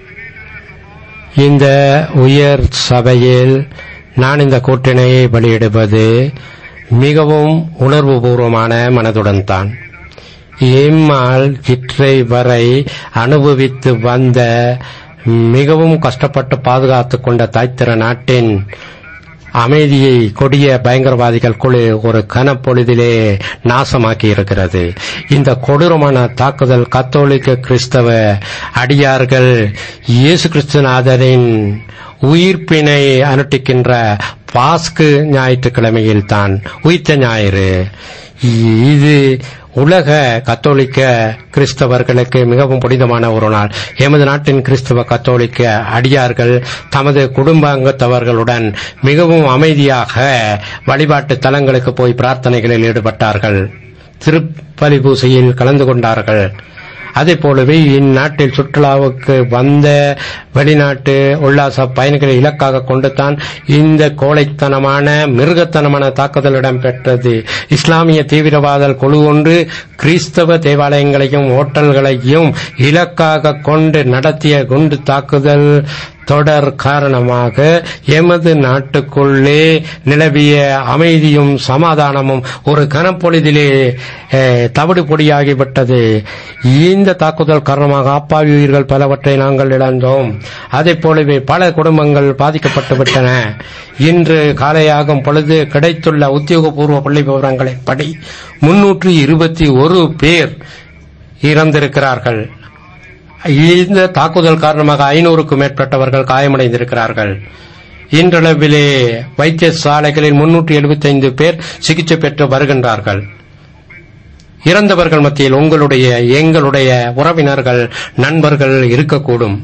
இந்த உயர் சபையில் நான் இந்த கூட்டணியை வெளியிடுவது மிகவும் உணர்வுபூர்வமான மனதுடன் தான் எம்மால் இற்றை வரை அனுபவித்து வந்த மிகவும் கஷ்டப்பட்டு பாதுகாத்துக் கொண்ட தாய்த்திர நாட்டின் அமைதியை கொடிய பயங்கரவாதிகள் குழு ஒரு கனப்பொழுதிலே நாசமாக்கி இருக்கிறது இந்த கொடூரமான தாக்குதல் கத்தோலிக்க கிறிஸ்தவ அடியார்கள் இயேசு கிறிஸ்துநாதரின் உயிர்ப்பினை அனுட்டிக்கின்ற பாஸ்கு ஞாயிற்றுக்கிழமையில் தான் உயிர்த்த ஞாயிறு இது உலக கத்தோலிக்க கிறிஸ்தவர்களுக்கு மிகவும் புனிதமான ஒரு நாள் எமது நாட்டின் கிறிஸ்தவ கத்தோலிக்க அடியார்கள் தமது குடும்பாங்கத்தவர்களுடன் மிகவும் அமைதியாக வழிபாட்டு தலங்களுக்கு போய் பிரார்த்தனைகளில் ஈடுபட்டார்கள் திருப்பலி பூசையில் கலந்து கொண்டார்கள் அதே போலவே இந்நாட்டில் சுற்றுலாவுக்கு வந்த வெளிநாட்டு உல்லாச பயணிகளை இலக்காக கொண்டுதான் இந்த கோழைத்தனமான மிருகத்தனமான தாக்குதல் இடம்பெற்றது இஸ்லாமிய தீவிரவாத குழு ஒன்று கிறிஸ்தவ தேவாலயங்களையும் ஓட்டல்களையும் இலக்காக கொண்டு நடத்திய குண்டு தாக்குதல் தொடர் காரணமாக எமது நாட்டுக்குள்ளே நிலவிய அமைதியும் சமாதானமும் ஒரு கனப்பொழுதிலே அஹ், தவிடு பொடியாகிவிட்டது இந்த தாக்குதல் காரணமாக அப்பாவி உயிர்கள் பலவற்றை நாங்கள் இழந்தோம் அதே போலவே பல குடும்பங்கள் பாதிக்கப்பட்டு விட்டன இன்று காலையாகும் பொழுது கிடைத்துள்ள உத்தியோகபூர்வ புள்ளி விவரங்களின்படி முன்னூற்று இருபத்தி ஒரு பேர் இறந்திருக்கிறார்கள் இந்த தாக்குதல் காரணமாக ஐநூறுக்கும் மேற்பட்டவர்கள் காயமடைந்திருக்கிறார்கள் இன்றளவிலே வைத்தியசாலைகளில் முன்னூற்றி எழுபத்தைந்து பேர் சிகிச்சை பெற்று வருகின்றார்கள் இறந்தவர்கள் மத்தியில் உங்களுடைய எங்களுடைய உறவினர்கள் நண்பர்கள் இருக்கக்கூடும்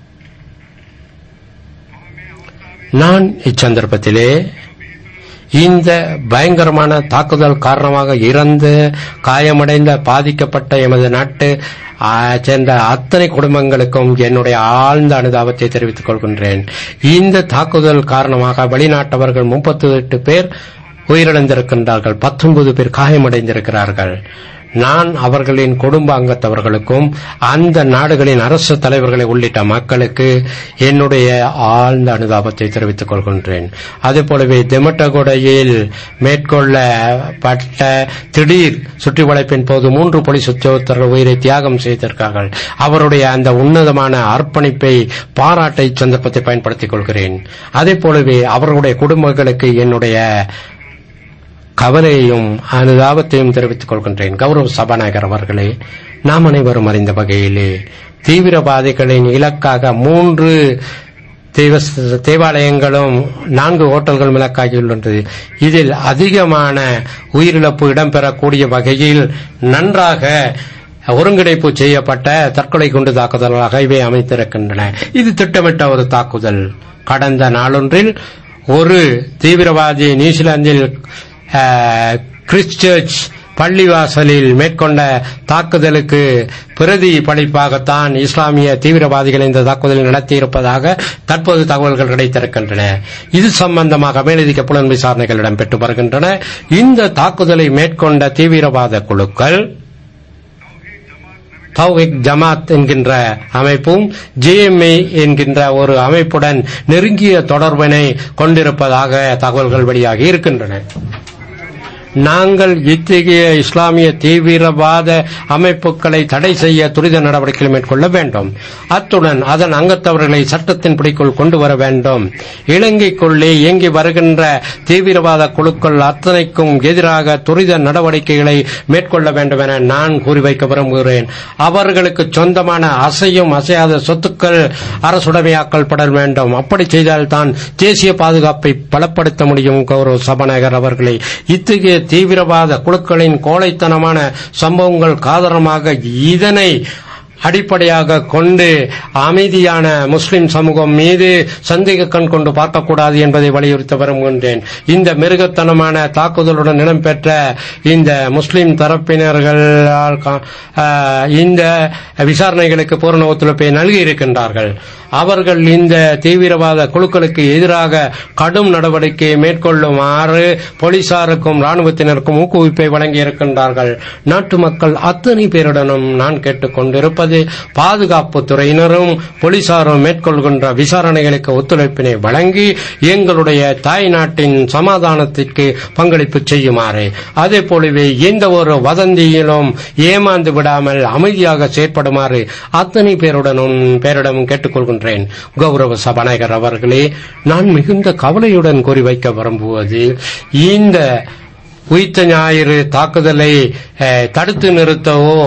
நான் இச்சந்தர்ப்பத்திலே இந்த பயங்கரமான தாக்குதல் காரணமாக இறந்து காயமடைந்த பாதிக்கப்பட்ட எமது நாட்டு ஆ, சேர்ந்த அத்தனை குடும்பங்களுக்கும் என்னுடைய ஆழ்ந்த அனுதாபத்தை தெரிவித்துக் கொள்கின்றேன் இந்த தாக்குதல் காரணமாக வெளிநாட்டவர்கள் முப்பத்தி எட்டு பேர் உயிரிழந்திருக்கின்றார்கள் பத்தொன்பது பேர் காயமடைந்திருக்கிறார்கள் நான் அவர்களின் குடும்ப அங்கத்தவர்களுக்கும் அந்த நாடுகளின் அரசு தலைவர்களை உள்ளிட்ட மக்களுக்கு என்னுடைய ஆழ்ந்த அனுதாபத்தை தெரிவித்துக் கொள்கின்றேன் அதே போலவே தெமட்டகொடையில் மேற்கொள்ளப்பட்ட திடீர் சுற்றி வளைப்பின் போது மூன்று போலீஸ் உத்தியோகத்தர்கள் உயிரை தியாகம் செய்திருக்கார்கள் அவருடைய அந்த உன்னதமான அர்ப்பணிப்பை பாராட்ட இச்சந்தர்ப்பத்தை பயன்படுத்திக் கொள்கிறேன் அதே போலவே அவர்களுடைய குடும்பங்களுக்கு என்னுடைய கவலையையும் அனுதாபத்தையும் தெரிவித்துக் கொள்கின்றேன் கௌரவ சபாநாயகர் அவர்களே நாம் அனைவரும் அறிந்த வகையிலே தீவிரவாதிகளின் இலக்காக மூன்று தேவ- தேவாலயங்களும் நான்கு ஹோட்டல்களும் இலக்காகியுள்ளது இதில் அதிகமான உயிரிழப்பு இடம்பெறக்கூடிய வகையில் நன்றாக ஒருங்கிணைப்பு செய்யப்பட்ட தற்கொலை குண்டு தாக்குதல்களாக இவை அமைத்திருக்கின்றன இது திட்டமிட்ட ஒரு தாக்குதல் கடந்த நாளொன்றில் ஒரு தீவிரவாதி நியூசிலாந்தில் அஹ், கிறிஸ்ட் சர்ச் பள்ளிவாசலில் மேற்கொண்ட தாக்குதலுக்கு பிரதி படைப்பாகத்தான் இஸ்லாமிய தீவிரவாதிகள் இந்த தாக்குதலை நடத்தியிருப்பதாக தற்போது தகவல்கள் கிடைத்திருக்கின்றன இது சம்பந்தமாக மேலதிக புலன் விசாரணைகள் இடம்பெற்று வருகின்றன இந்த தாக்குதலை மேற்கொண்ட தீவிரவாத குழுக்கள் தௌஹிக் ஜமாத் என்கின்ற அமைப்பும் ஜேஎம்ஏ என்கின்ற ஒரு அமைப்புடன் நெருங்கிய தொடர்பினை கொண்டிருப்பதாக தகவல்கள் வெளியாகி இருக்கின்றன நாங்கள் இத்தகைய இஸ்லாமிய தீவிரவாத அமைப்புகளை தடை செய்ய துரித நடவடிக்கைகள் மேற்கொள்ள வேண்டும் அத்துடன் அதன் அங்கத்தவர்களை சட்டத்தின் பிடிக்குள் கொண்டு வர வேண்டும் இலங்கைக்குள்ளே இயங்கி வருகின்ற தீவிரவாத குழுக்கள் அத்தனைக்கும் எதிராக துரித நடவடிக்கைகளை மேற்கொள்ள வேண்டும் என நான் கூறி வைக்க விரும்புகிறேன் அவர்களுக்கு சொந்தமான அசையும் அசையாத சொத்துக்கள் அரசுடைமையாக்கல் பட வேண்டும் அப்படி செய்தால்தான் தேசிய பாதுகாப்பை பலப்படுத்த முடியும் கௌரவ சபாநாயகர் அவர்களே இத்தகைய தீவிரவாத குழுக்களின் கோழைத்தனமான சம்பவங்கள் காரணமாக இதனை அடிப்படையாக கொண்டு அமைதியான முஸ்லிம் சமூகம் மீது சந்தேக கண் கொண்டு பார்க்கக்கூடாது என்பதை வலியுறுத்த விரும்புகின்றேன் இந்த மிருகத்தனமான தாக்குதலுடன் இடம்பெற்ற இந்த முஸ்லிம் தரப்பினர்களால் கா- ஆஹ், இந்த விசாரணைகளுக்கு பூரண ஒத்துழைப்பை நல்கி இருக்கின்றார்கள் அவர்கள் இந்த தீவிரவாத குழுக்களுக்கு எதிராக கடும் நடவடிக்கை மேற்கொள்ளுமாறு போலீசாருக்கும் ராணுவத்தினருக்கும் ஊக்குவிப்பை வழங்கி இருக்கின்றார்கள் நாட்டு மக்கள் அத்தனை பேருடனும் நான் கேட்டுக் கொண்டிருப்பது பாதுகாப்பு துறையினரும் போலீசாரும் மேற்கொள்கின்ற விசாரணைகளுக்கு ஒத்துழைப்பினை வழங்கி எங்களுடைய தாய் நாட்டின் சமாதானத்திற்கு பங்களிப்பு செய்யுமாறு அதே போலவே எந்த ஒரு வதந்தியிலும் ஏமாந்து விடாமல் அமைதியாக செயற்படுமாறு அத்தனை பேருடனும் பேரிடமும் கேட்டுக்கொள்கின்றேன் கௌரவ சபாநாயகர் அவர்களே நான் மிகுந்த கவலையுடன் கூறி வைக்க விரும்புவது இந்த உயிர்த்த ஞாயிறு தாக்குதலை அஹ், தடுத்து நிறுத்தவோ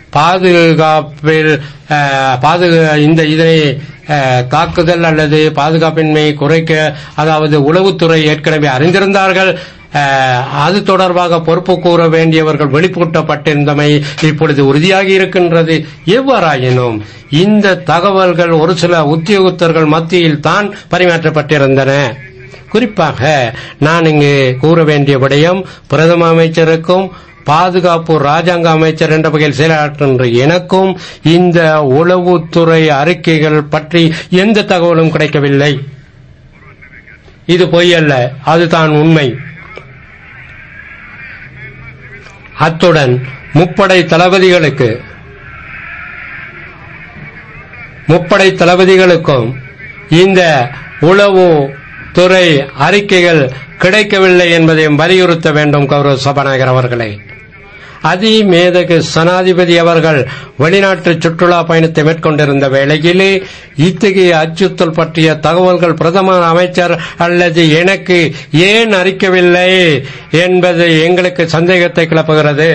பாதுகாப்பில் அஹ், பாது இந்த இதனை அஹ், தாக்குதல் அல்லது பாதுகாப்பின்மை குறைக்க அதாவது உளவுத்துறை ஏற்கனவே அறிந்திருந்தார்கள் அஹ், அது தொடர்பாக பொறுப்பு கூற வேண்டியவர்கள் வெளிப்பூட்டப்பட்டிருந்தமை இப்பொழுது உறுதியாகி இருக்கின்றது எவ்வாறாயினும் இந்த தகவல்கள் ஒரு சில உத்தியோகத்தர்கள் மத்தியில் தான் பரிமாற்றப்பட்டிருந்தன குறிப்பாக நான் இங்கு கூற வேண்டிய விடயம் பிரதம அமைச்சருக்கும் பாதுகாப்பு ராஜாங்க அமைச்சர் என்ற வகையில் செயலாற்றுகின்ற எனக்கும் இந்த உளவுத்துறை அறிக்கைகள் பற்றி எந்த தகவலும் கிடைக்கவில்லை இது பொய் அல்ல அதுதான் உண்மை அத்துடன் முப்படை தளபதிகளுக்கு முப்படை தளபதிகளுக்கும் இந்த உளவு துறை அறிக்கைகள் கிடைக்கவில்லை என்பதையும் வலியுறுத்த வேண்டும் கௌரவ சபாநாயகர் அவர்களே அதிமேதகு சனாதிபதி அவர்கள் வெளிநாட்டு சுற்றுலா பயணத்தை மேற்கொண்டிருந்த வேளையிலே இத்தகைய அச்சுறுத்தல் பற்றிய தகவல்கள் பிரதம அமைச்சர் அல்லது எனக்கு ஏன் அறிக்கவில்லை என்பது எங்களுக்கு சந்தேகத்தை கிளப்புகிறது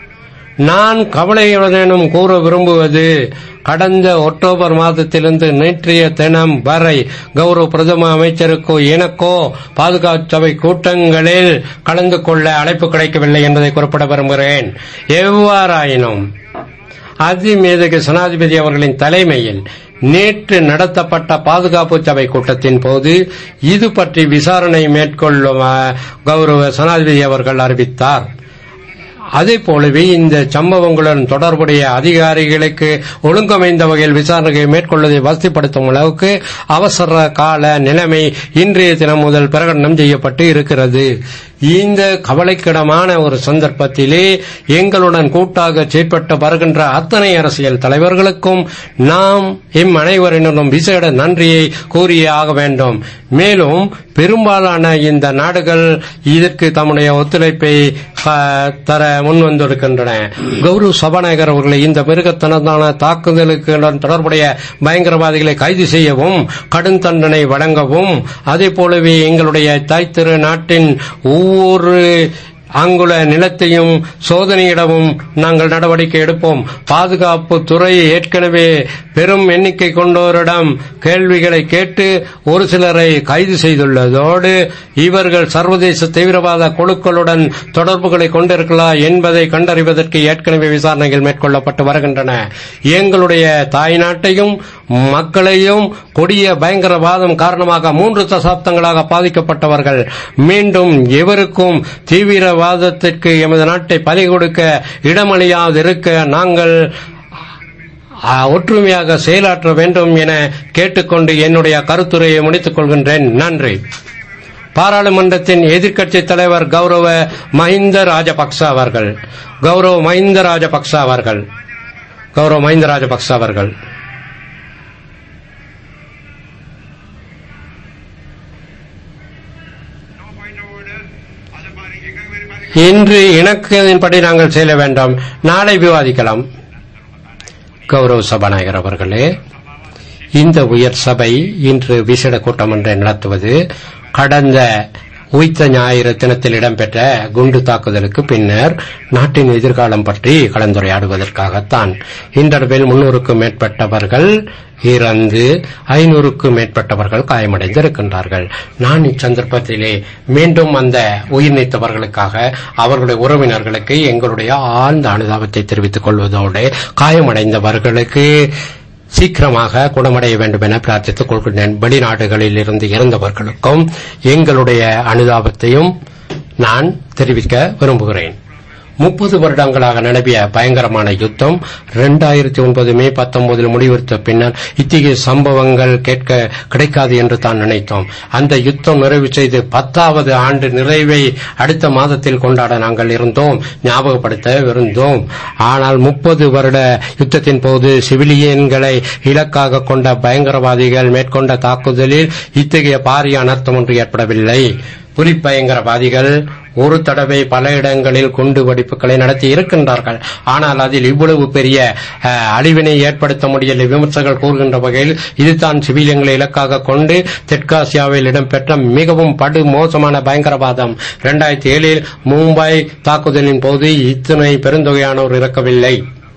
நான் கவலையுடனும் கூற விரும்புவது கடந்த அக்டோபர் மாதத்திலிருந்து நேற்றைய தினம் வரை கௌரவ பிரதம அமைச்சருக்கோ எனக்கோ பாதுகாப்பு சபை கூட்டங்களில் கலந்து கொள்ள அழைப்பு கிடைக்கவில்லை என்பதை குறிப்பிட விரும்புகிறேன் எவ்வாறாயினும் அதிமேதகு சனாதிபதி அவர்களின் தலைமையில் நேற்று நடத்தப்பட்ட பாதுகாப்பு சபை கூட்டத்தின் போது இது பற்றி விசாரணை மேற்கொள்ளும் அஹ், கௌரவ சனாதிபதி அவர்கள் அறிவித்தார் அதே போலவே இந்த சம்பவங்களுடன் தொடர்புடைய அதிகாரிகளுக்கு ஒழுங்கமைந்த வகையில் விசாரணையை மேற்கொள்வதை வசதிப்படுத்தும் அளவுக்கு அவசர கால நிலைமை இன்றைய தினம் முதல் பிரகடனம் செய்யப்பட்டு இருக்கிறது இந்த கவலைக்கிடமான ஒரு சந்தர்ப்பத்திலே எங்களுடன் கூட்டாக செயற்பட்டு வருகின்ற அத்தனை அரசியல் தலைவர்களுக்கும் நாம் எம் அனைவரினரும் விசேட நன்றியை கூறியே ஆக வேண்டும் மேலும் பெரும்பாலான இந்த நாடுகள் இதற்கு தம்முடைய ஒத்துழைப்பை ஆ, தர முன்வந்திருக்கின்றன கௌரவ சபாநாயகர் அவர்களை இந்த மிருகத்தனதான தாக்குதலுக்கு தொடர்புடைய பயங்கரவாதிகளை கைது செய்யவும் கடும் தண்டனை வழங்கவும் அதே போலவே எங்களுடைய தாய் திரு நாட்டின் ஒவ்வொரு அங்குல நிலத்தையும் சோதனையிடவும் நாங்கள் நடவடிக்கை எடுப்போம் பாதுகாப்பு துறை ஏற்கனவே பெரும் எண்ணிக்கை கொண்டோரிடம் கேள்விகளை கேட்டு ஒரு சிலரை கைது செய்துள்ளதோடு இவர்கள் சர்வதேச தீவிரவாத குழுக்களுடன் தொடர்புகளை கொண்டிருக்கலாம் என்பதை கண்டறிவதற்கு ஏற்கனவே விசாரணைகள் மேற்கொள்ளப்பட்டு வருகின்றன எங்களுடைய தாய் நாட்டையும் மக்களையும் கொடிய பயங்கரவாதம் காரணமாக மூன்று தசாப்தங்களாக பாதிக்கப்பட்டவர்கள் மீண்டும் எவருக்கும் தீவிரவாதத்திற்கு எமது நாட்டை பலி கொடுக்க இடமளியாதிருக்க நாங்கள் ஆ, ஒற்றுமையாக செயலாற்ற வேண்டும் என கேட்டுக்கொண்டு என்னுடைய கருத்துரையை முடித்துக் கொள்கின்றேன் நன்றி பாராளுமன்றத்தின் எதிர்க்கட்சித் தலைவர் கௌரவ மஹிந்த ராஜபக்ச அவர்கள் கௌரவ மஹிந்த ராஜபக்ச அவர்கள் கௌரவ மஹிந்த ராஜபக்ச அவர்கள் இன்று இணக்கத்தின்படி நாங்கள் செய்ய வேண்டாம் நாளை விவாதிக்கலாம் கௌரவ சபாநாயகர் அவர்களே இந்த உயர் சபை இன்று விசேட கூட்டம் ஒன்றை நடத்துவது கடந்த உயித்த ஞாயிறு தினத்தில் இடம்பெற்ற குண்டு தாக்குதலுக்கு பின்னர் நாட்டின் எதிர்காலம் பற்றி கலந்துரையாடுவதற்காகத்தான் இன்றளவில் முன்னூறுக்கும் மேற்பட்டவர்கள் இறந்து ஐநூறுக்கும் மேற்பட்டவர்கள் காயமடைந்திருக்கின்றார்கள் நான் இச்சந்தர்ப்பத்திலே மீண்டும் அந்த உயிர் நீத்தவர்களுக்காக அவர்களுடைய உறவினர்களுக்கு எங்களுடைய ஆழ்ந்த அனுதாபத்தை தெரிவித்துக் கொள்வதோடு காயமடைந்தவர்களுக்கு சீக்கிரமாக குணமடைய வேண்டும் என பிரார்த்தித்துக் கொள்கின்றேன் வெளிநாடுகளில் இருந்து இறந்தவர்களுக்கும் எங்களுடைய அனுதாபத்தையும் நான் தெரிவிக்க விரும்புகிறேன் முப்பது வருடங்களாக நிலவிய பயங்கரமான யுத்தம் இரண்டாயிரத்தி ஒன்பது மே பத்தொன்பதில் முடிவெடுத்த பின்னர் இத்தகைய சம்பவங்கள் கேட்க கிடைக்காது என்று தான் நினைத்தோம் அந்த யுத்தம் நிறைவு செய்து பத்தாவது ஆண்டு நிறைவை அடுத்த மாதத்தில் கொண்டாட நாங்கள் இருந்தோம் ஞாபகப்படுத்த இருந்தோம் ஆனால் முப்பது வருட யுத்தத்தின் போது சிவிலியன்களை இலக்காக கொண்ட பயங்கரவாதிகள் மேற்கொண்ட தாக்குதலில் இத்தகைய பாரிய அனர்த்தம் ஒன்று ஏற்படவில்லை புலிப்பயங்கரவாதிகள் ஒரு தடவை பல இடங்களில் குண்டு வெடிப்புகளை நடத்தி இருக்கின்றார்கள் ஆனால் அதில் இவ்வளவு பெரிய அஹ், அழிவினை ஏற்படுத்த முடியலை விமர்சகர்கள் கூறுகின்ற வகையில் இதுதான் சிவிலியங்களை இலக்காக கொண்டு தெற்காசியாவில் இடம்பெற்ற மிகவும் படு மோசமான பயங்கரவாதம் இரண்டாயிரத்தி ஏழில் மும்பை தாக்குதலின் போது இத்தனை பெருந்தொகையானோர் இறக்கவில்லை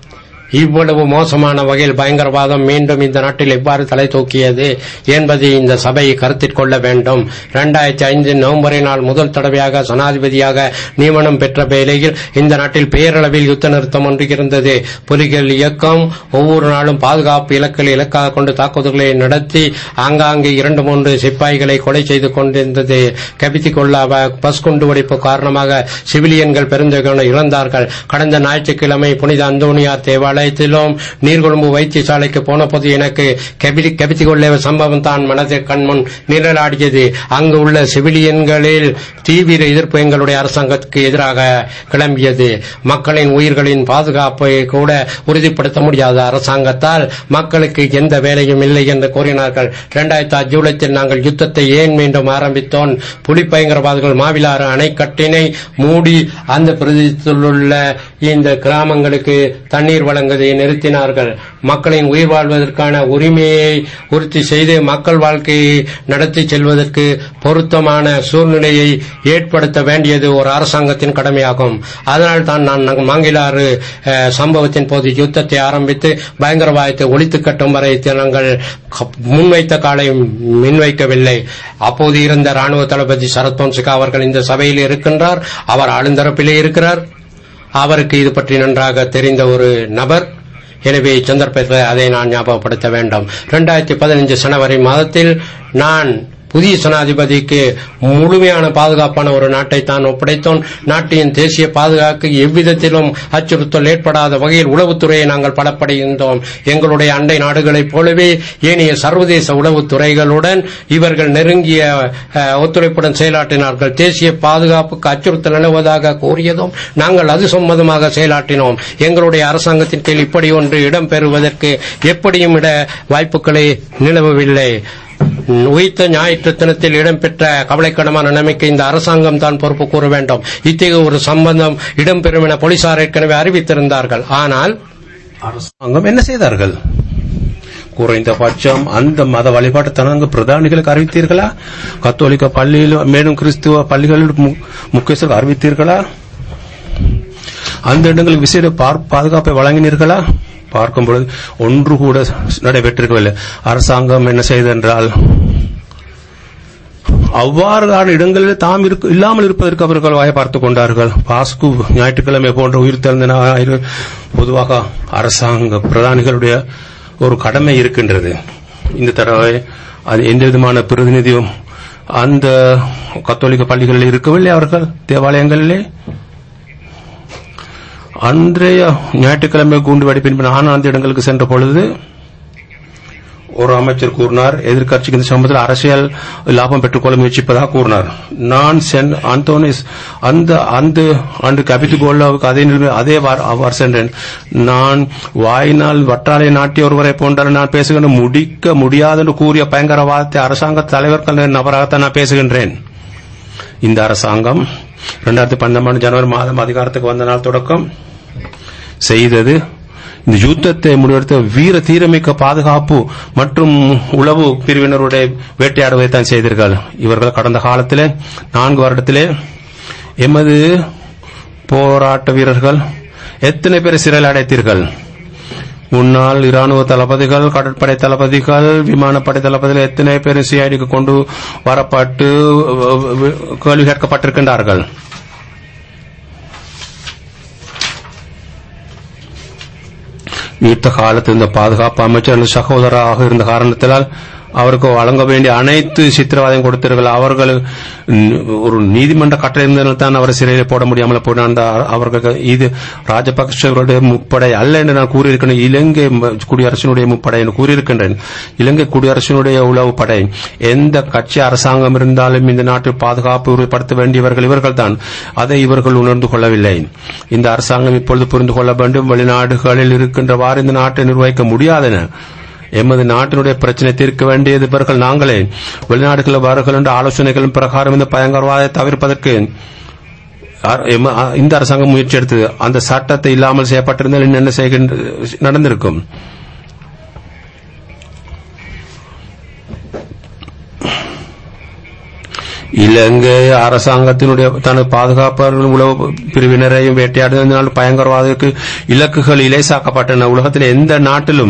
இவ்வளவு மோசமான வகையில் பயங்கரவாதம் மீண்டும் இந்த நாட்டில் எவ்வாறு தலை தூக்கியது என்பதை இந்த சபை கருத்தில் கொள்ள வேண்டும் இரண்டாயிரத்தி ஐந்து நவம்பரை நாள் முதல் தடவையாக ஜனாதிபதியாக நியமனம் பெற்ற வேளையில் இந்த நாட்டில் பேரளவில் யுத்த நிறுத்தம் ஒன்று இருந்தது புலிகள் இயக்கம் ஒவ்வொரு நாளும் பாதுகாப்பு இலக்குகளை இலக்காக கொண்டு தாக்குதல்களை நடத்தி ஆங்காங்கே இரண்டு மூன்று சிப்பாய்களை கொலை செய்து கொண்டிருந்தது கபித்தி கொள்ள பஸ் குண்டு வெடிப்பு காரணமாக சிவிலியன்கள் பெருந்தொகை இழந்தார்கள் கடந்த ஞாயிற்றுக்கிழமை புனித அந்தோனியார் தேவாலயத்திலும் நீர்கொழும்பு வைத்தியசாலைக்கு போன போது எனக்கு கபிதி கபித்தி கொள்ள சம்பவம் தான் மனதில் கண்முன் நிழலாடியது அங்கு உள்ள சிவிலியன்களில் தீவிர எதிர்ப்பு எங்களுடைய அரசாங்கத்துக்கு எதிராக கிளம்பியது மக்களின் உயிர்களின் பாதுகாப்பை கூட உறுதிப்படுத்த முடியாத அரசாங்கத்தால் மக்களுக்கு எந்த வேலையும் இல்லை என்று கூறினார்கள் இரண்டாயிரத்தி ஜூலைத்தில் நாங்கள் யுத்தத்தை ஏன் மீண்டும் ஆரம்பித்தோம் புலி பயங்கரவாதிகள் மாவிலாறு அணைக்கட்டினை மூடி அந்த பிரதேசத்தில் உள்ள இந்த கிராமங்களுக்கு தண்ணீர் வழங்குவதை நிறுத்தினார்கள் மக்களின் உயிர் வாழ்வதற்கான உரிமையை உறுதி செய்து மக்கள் வாழ்க்கையை நடத்தி செல்வதற்கு பொருத்தமான சூழ்நிலையை ஏற்படுத்த வேண்டியது ஒரு அரசாங்கத்தின் கடமையாகும் அதனால் தான் நான் மாங்கிலாறு அஹ், சம்பவத்தின் போது யுத்தத்தை ஆரம்பித்து பயங்கரவாதத்தை ஒழித்து கட்டும் வரை நாங்கள் க- முன்வைத்த காலை முன்வைக்கவில்லை அப்போது இருந்த ராணுவ தளபதி சரத் பொன்சிகா அவர்கள் இந்த சபையில் இருக்கின்றார் அவர் ஆளுந்தரப்பிலே இருக்கிறார் அவருக்கு இது பற்றி நன்றாக தெரிந்த ஒரு நபர் எனவே சந்தர்ப்பத்தில் அதை நான் ஞாபகப்படுத்த வேண்டும் இரண்டாயிரத்தி பதினஞ்சு ஜனவரி மாதத்தில் நான் புதிய ஜனாதிபதிக்கு முழுமையான பாதுகாப்பான ஒரு நாட்டை தான் ஒப்படைத்தோம் நாட்டின் தேசிய பாதுகாப்பு எவ்விதத்திலும் அச்சுறுத்தல் ஏற்படாத வகையில் உளவுத்துறையை நாங்கள் பலப்படுகின்றோம் எங்களுடைய அண்டை நாடுகளைப் போலவே ஏனைய சர்வதேச உளவுத்துறைகளுடன் இவர்கள் நெருங்கிய அஹ், ஒத்துழைப்புடன் செயலாற்றினார்கள் தேசிய பாதுகாப்புக்கு அச்சுறுத்தல் நிலவுவதாக கூறியதும் நாங்கள் அது சம்பந்தமாக செயலாற்றினோம் எங்களுடைய அரசாங்கத்தின் கீழ் இப்படி ஒன்று இடம்பெறுவதற்கு எப்படியும் இட வாய்ப்புகளை நிலவவில்லை உயிர்த்த ஞாயிற்று தினத்தில் இடம்பெற்ற கவலைக்கிடமான நிலைமைக்கு இந்த அரசாங்கம் தான் பொறுப்பு கூற வேண்டும் இத்தகைய ஒரு சம்பந்தம் இடம்பெறும் என போலீசார் ஏற்கனவே அறிவித்திருந்தார்கள் ஆனால் அரசாங்கம் என்ன செய்தார்கள் குறைந்தபட்சம் அந்த மத வழிபாட்டு தனங்க பிரதானிகளுக்கு அறிவித்தீர்களா கத்தோலிக்க பள்ளியில் மேலும் கிறிஸ்துவ பள்ளிகளில் மு- முக்கியஸ்தருக்கு அறிவித்தீர்களா அந்த இடங்களுக்கு விசேட பார்- பாதுகாப்பை வழங்கினீர்களா பார்க்கும் பொழுது ஒன்று கூட நடைபெற்றிருக்கவில்லை அரசாங்கம் என்ன செய்தென்றால் அவ்வாறான இடங்களில் தாம் இருக்க- இல்லாமல் இருப்பதற்கு அவர்கள் வாய பார்த்துக் கொண்டார்கள் பாஸ்கு ஞாயிற்றுக்கிழமை போன்ற உயிர் தெழுந்த ஞாயிறு பொதுவாக அரசாங்க பிரதானிகளுடைய ஒரு கடமை இருக்கின்றது இந்த தடவை அது எந்த விதமான பிரதிநிதியும் அந்த கத்தோலிக்க பள்ளிகளில் இருக்கவில்லை அவர்கள் தேவாலயங்களிலே அன்றைய ஞாயிற்றுக்கிழமை கூண்டு வெடிப்பின் பின் நான் அந்த இடங்களுக்கு சென்ற பொழுது ஒரு அமைச்சர் கூறினார் எதிர்க்கட்சிக்கு இந்த சம்பவத்தில் அரசியல் லாபம் பெற்றுக்கொள்ள முயற்சிப்பதாக கூறினார் நான் சென் அந்தோனிஸ் அந்த அந்த ஆண்டு கபித்து கோல்லாவுக்கு அதே நிலைமை அதே வார- அவர் சென்றேன் நான் வாயினால் வற்றாலை நாட்டிய ஒருவரை போன்ற நான் பேசுகின்ற முடிக்க முடியாது என்று கூறிய பயங்கரவாதத்தை அரசாங்க தலைவர்கள் நபராகத்தான் நான் பேசுகின்றேன் இந்த அரசாங்கம் இரண்டாயிரத்தி பன்னெண்டாம் ஜனவரி மாதம் அதிகாரத்துக்கு வந்த நாள் தொடக்கம் செய்தது இந்த யுத்தத்தை முடிவெடுத்த வீர தீரமிக்க பாதுகாப்பு மற்றும் உளவு பிரிவினருடைய வேட்டையாடுவதை தான் செய்தீர்கள் இவர்கள் கடந்த காலத்திலே நான்கு வருடத்திலே எமது போராட்ட வீரர்கள் எத்தனை பேரை சிறையில் அடைத்தீர்கள் முன்னாள் இராணுவ தளபதிகள் கடற்படை தளபதிகள் விமானப்படை தளபதிகள் எத்தனை பேர் சிஐடிக்கு கொண்டு வரப்பட்டு வ- வ- கேள்வி கேட்கப்பட்டிருக்கின்றார்கள் யுத்த காலத்தில் இந்த பாதுகாப்பு அமைச்சர் சகோதரராக இருந்த காரணத்தினால் அவருக்கு வழங்க வேண்டிய அனைத்து சித்திரவாதம் கொடுத்தீர்கள் அவர்கள் ந- ஒரு நீதிமன்ற கட்டளை இருந்ததால் தான் அவரை சிறையில் போட முடியாமல் போனான் அந்த அவர்கள் இது ராஜபக்சவருடைய முப்படை அல்ல என்று நான் கூறியிருக்கிறேன் இலங்கை ம- குடியரசினுடைய முப்படை என்று கூறியிருக்கின்றேன் இலங்கை குடியரசினுடைய உளவு படை எந்த கட்சி அரசாங்கம் இருந்தாலும் இந்த நாட்டில் பாதுகாப்பு உறுதிப்படுத்த வேண்டியவர்கள் இவர்கள் தான் அதை இவர்கள் உணர்ந்து கொள்ளவில்லை இந்த அரசாங்கம் இப்பொழுது புரிந்து கொள்ள வேண்டும் வெளிநாடுகளில் இருக்கின்றவாறு இந்த நாட்டை நிர்வகிக்க முடியாதென எமது நாட்டினுடைய பிரச்சனை தீர்க்க வேண்டியது இவர்கள் நாங்களே வெளிநாடுகளில் வார்கள் என்ற ஆலோசனைகளின் பிரகாரம் இந்த பயங்கரவாதத்தை தவிர்ப்பதற்கு அ- எம- அ- இந்த அரசாங்கம் முயற்சி எடுத்தது அந்த சட்டத்தை இல்லாமல் செய்யப்பட்டிருந்தால் இன்னும் என்ன செய்கின்ற நடந்திருக்கும் இலங்கை அரசாங்கத்தினுடைய தனது பாதுகாப்பாளர்கள் உளவு பிரிவினரையும் வேட்டையாடுவதனால் பயங்கரவாதத்துக்கு இலக்குகள் இலேசாக்கப்பட்டன உலகத்தில் எந்த நாட்டிலும்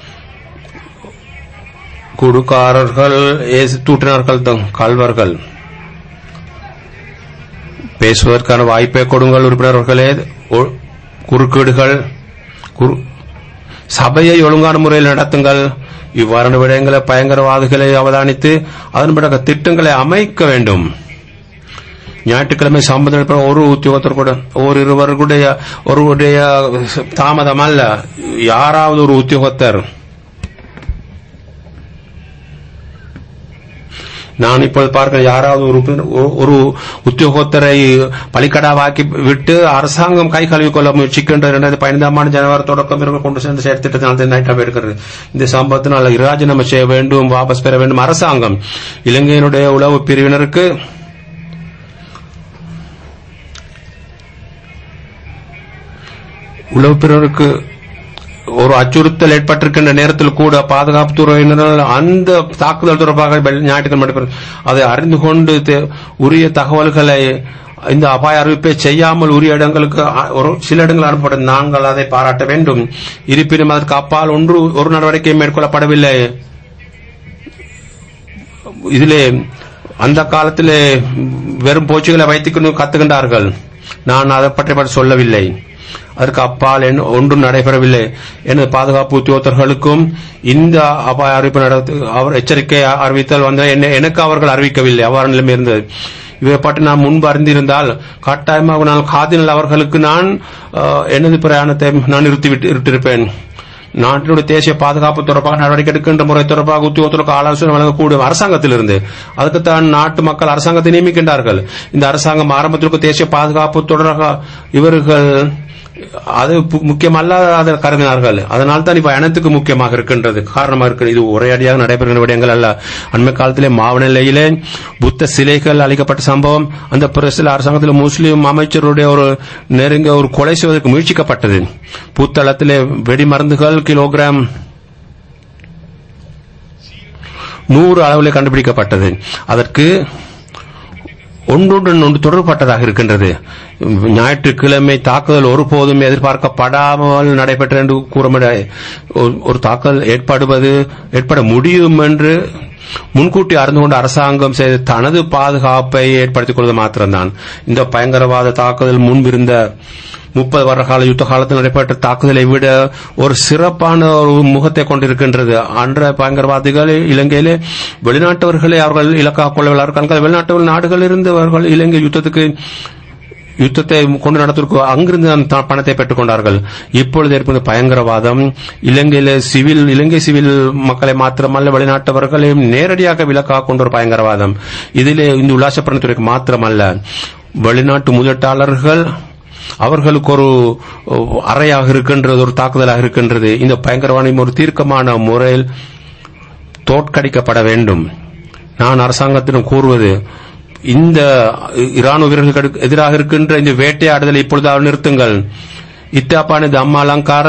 குடுக்காரர்கள் ஏசு தூட்டினார்கள் தம் கல்வர்கள் பேசுவதற்கான வாய்ப்பை கொடுங்கள் உறுப்பினர்களே ஒ- குறுக்கீடுகள் குறு- சபையை ஒழுங்கான முறையில் நடத்துங்கள் இவ்வாறான விடயங்களை பயங்கரவாதிகளை அவதானித்து அதன் பிறகு திட்டங்களை அமைக்க வேண்டும் ஞாயிற்றுக்கிழமை சம்பந்தம் ஒரு உத்தியோகத்தர் கூட ஒரு இருவருடைய ஒருவருடைய தாமதம் அல்ல யாராவது ஒரு உத்தியோகத்தர் நான் இப்போது பார்க்கிறேன் யாராவது ஒரு உறுப்பினர் ஒரு- ஒரு உத்தியோகத்தரை பலிக்கடாவாக்கி விட்டு அரசாங்கம் கை கழுவி கொள்ள முயற்சிக்கின்ற இரண்டாயிரத்தி பதினைந்தாம் ஆண்டு ஜனவரி தொடக்கம் இவர்கள் கொண்டு சென்ற செயற்திட்டத்தினால் நைட்டாக இருக்கிறது இந்த சம்பவத்தினால் ராஜினாமா செய்ய வேண்டும் வாபஸ் பெற வேண்டும் அரசாங்கம் இலங்கையினுடைய உளவு பிரிவினருக்கு உளவு பிரிவினருக்கு ஒரு அச்சுறுத்தல் ஏற்பட்டிருக்கின்ற நேரத்தில் கூட பாதுகாப்பு துறையினர்கள் அந்த தாக்குதல் தொடர்பாக வெள்ளி- ஞாயிற்றுக்கிழமை நடைபெறும் அதை அறிந்து கொண்டு தே- உரிய தகவல்களை இந்த அபாய அறிவிப்பை செய்யாமல் உரிய இடங்களுக்கு அ- ஒரு சில இடங்கள் அனுப்பப்படும் நாங்கள் அதை பாராட்ட வேண்டும் இருப்பினும் அதற்கு அப்பால் ஒன்று ஒரு நடவடிக்கை மேற்கொள்ளப்படவில்லை இதிலே அந்த காலத்திலே வெறும் பூச்சிகளை வைத்துக்கொண்டு கத்துகின்றார்கள் நான் அதை பற்றி பற்றி சொல்லவில்லை அதற்கு அப்பால் என்ன- ஒன்றும் நடைபெறவில்லை எனது பாதுகாப்பு உத்தியோகத்தர்களுக்கும் இந்த அபாய அறிவிப்பு நடத்து அவர் எச்சரிக்கை அறிவித்தல் வந்த என்ன- எனக்கு அவர்கள் அறிவிக்கவில்லை அவ்வாறு நிலைமை இருந்தது இவை பற்றி நான் முன்பு அறிந்திருந்தால் கட்டாயமாக நான் காதினல் அவர்களுக்கு நான் அஹ், எனது பிரயாணத்தை நான் நிறுத்தி விட்டு விட்டிருப்பேன் நாட்டினுடைய தேசிய பாதுகாப்பு தொடர்பாக நடவடிக்கை எடுக்கின்ற முறை தொடர்பாக உத்தியோகத்திற்கு ஆலோசனை வழங்கக்கூடிய அரசாங்கத்திலிருந்து அதுக்குத்தான் நாட்டு மக்கள் அரசாங்கத்தை நியமிக்கின்றார்கள் இந்த அரசாங்கம் ஆரம்பத்திற்கு தேசிய பாதுகாப்பு தொடர்பாக இவர்கள் அது பு- முக்கியமல்லாத அதை கருதினார்கள் அதனால் தான் இப்ப அனைத்துக்கு முக்கியமாக இருக்கின்றது காரணமாக இருக்கிறது இது ஒரேடியாக நடைபெறுகின்ற விடயங்கள் அல்ல அண்மை காலத்திலே மாவநிலையிலே புத்த சிலைகள் அளிக்கப்பட்ட சம்பவம் அந்த பிரசில் அரசாங்கத்தில் முஸ்லீம் அமைச்சருடைய ஒரு நெருங்க ஒரு கொலை செய்வதற்கு முயற்சிக்கப்பட்டது புத்தளத்திலே வெடிமருந்துகள் கிலோகிராம் நூறு அளவில் கண்டுபிடிக்கப்பட்டது அதற்கு ஒன்றுடன் ஒன்று தொடர்பட்டதாக இருக்கின்றது ஞாயிற்றுக்கிழமை தாக்குதல் ஒருபோதும் எதிர்பார்க்கப்படாமல் நடைபெற்ற என்று கூற முடியாது ஒரு- ஒரு தாக்குதல் ஏற்படுவது ஏற்பட முடியும் என்று முன்கூட்டி அறிந்து கொண்ட அரசாங்கம் செய்த தனது பாதுகாப்பை ஏற்படுத்திக் கொள்வது மாத்திரம்தான் இந்த பயங்கரவாத தாக்குதல் முன்பிருந்த முப்பது வருட கால யுத்த காலத்தில் நடைபெற்ற தாக்குதலை விட ஒரு சிறப்பான ஒரு முகத்தை கொண்டிருக்கின்றது அன்ற பயங்கரவாதிகள் இலங்கையிலே வெளிநாட்டவர்களை அவர்கள் இலக்காக கொள்ளவில்லை இருக்கார்கள் வெளிநாட்டு நாடுகள் இருந்தவர்கள் இலங்கை யுத்தத்துக்கு யுத்தத்தை கொண்டு நடத்திற்கு அங்கிருந்து தான் த- பணத்தை பெற்றுக் கொண்டார்கள் இப்பொழுது இருப்பது பயங்கரவாதம் இலங்கையில சிவில் இலங்கை சிவில் மக்களை மாத்திரமல்ல வெளிநாட்டவர்களையும் நேரடியாக விலக்காக கொண்ட ஒரு பயங்கரவாதம் இதிலே இந்த உல்லாசப்பணத்துறைக்கு மாத்திரமல்ல வெளிநாட்டு முதலீட்டாளர்கள் அவர்களுக்கு ஒரு ஓ, அறையாக இருக்கின்றது ஒரு தாக்குதலாக இருக்கின்றது இந்த பயங்கரவாதம் ஒரு தீர்க்கமான முறையில் தோற்கடிக்கப்பட வேண்டும் நான் அரசாங்கத்திடம் கூறுவது இந்த இராணுவ வீரர்களுக்கு எதிராக இருக்கின்ற இந்த வேட்டையாடுதலை இப்பொழுது நிறுத்துங்கள் இத்தாப்பானது அம்மா அலங்கார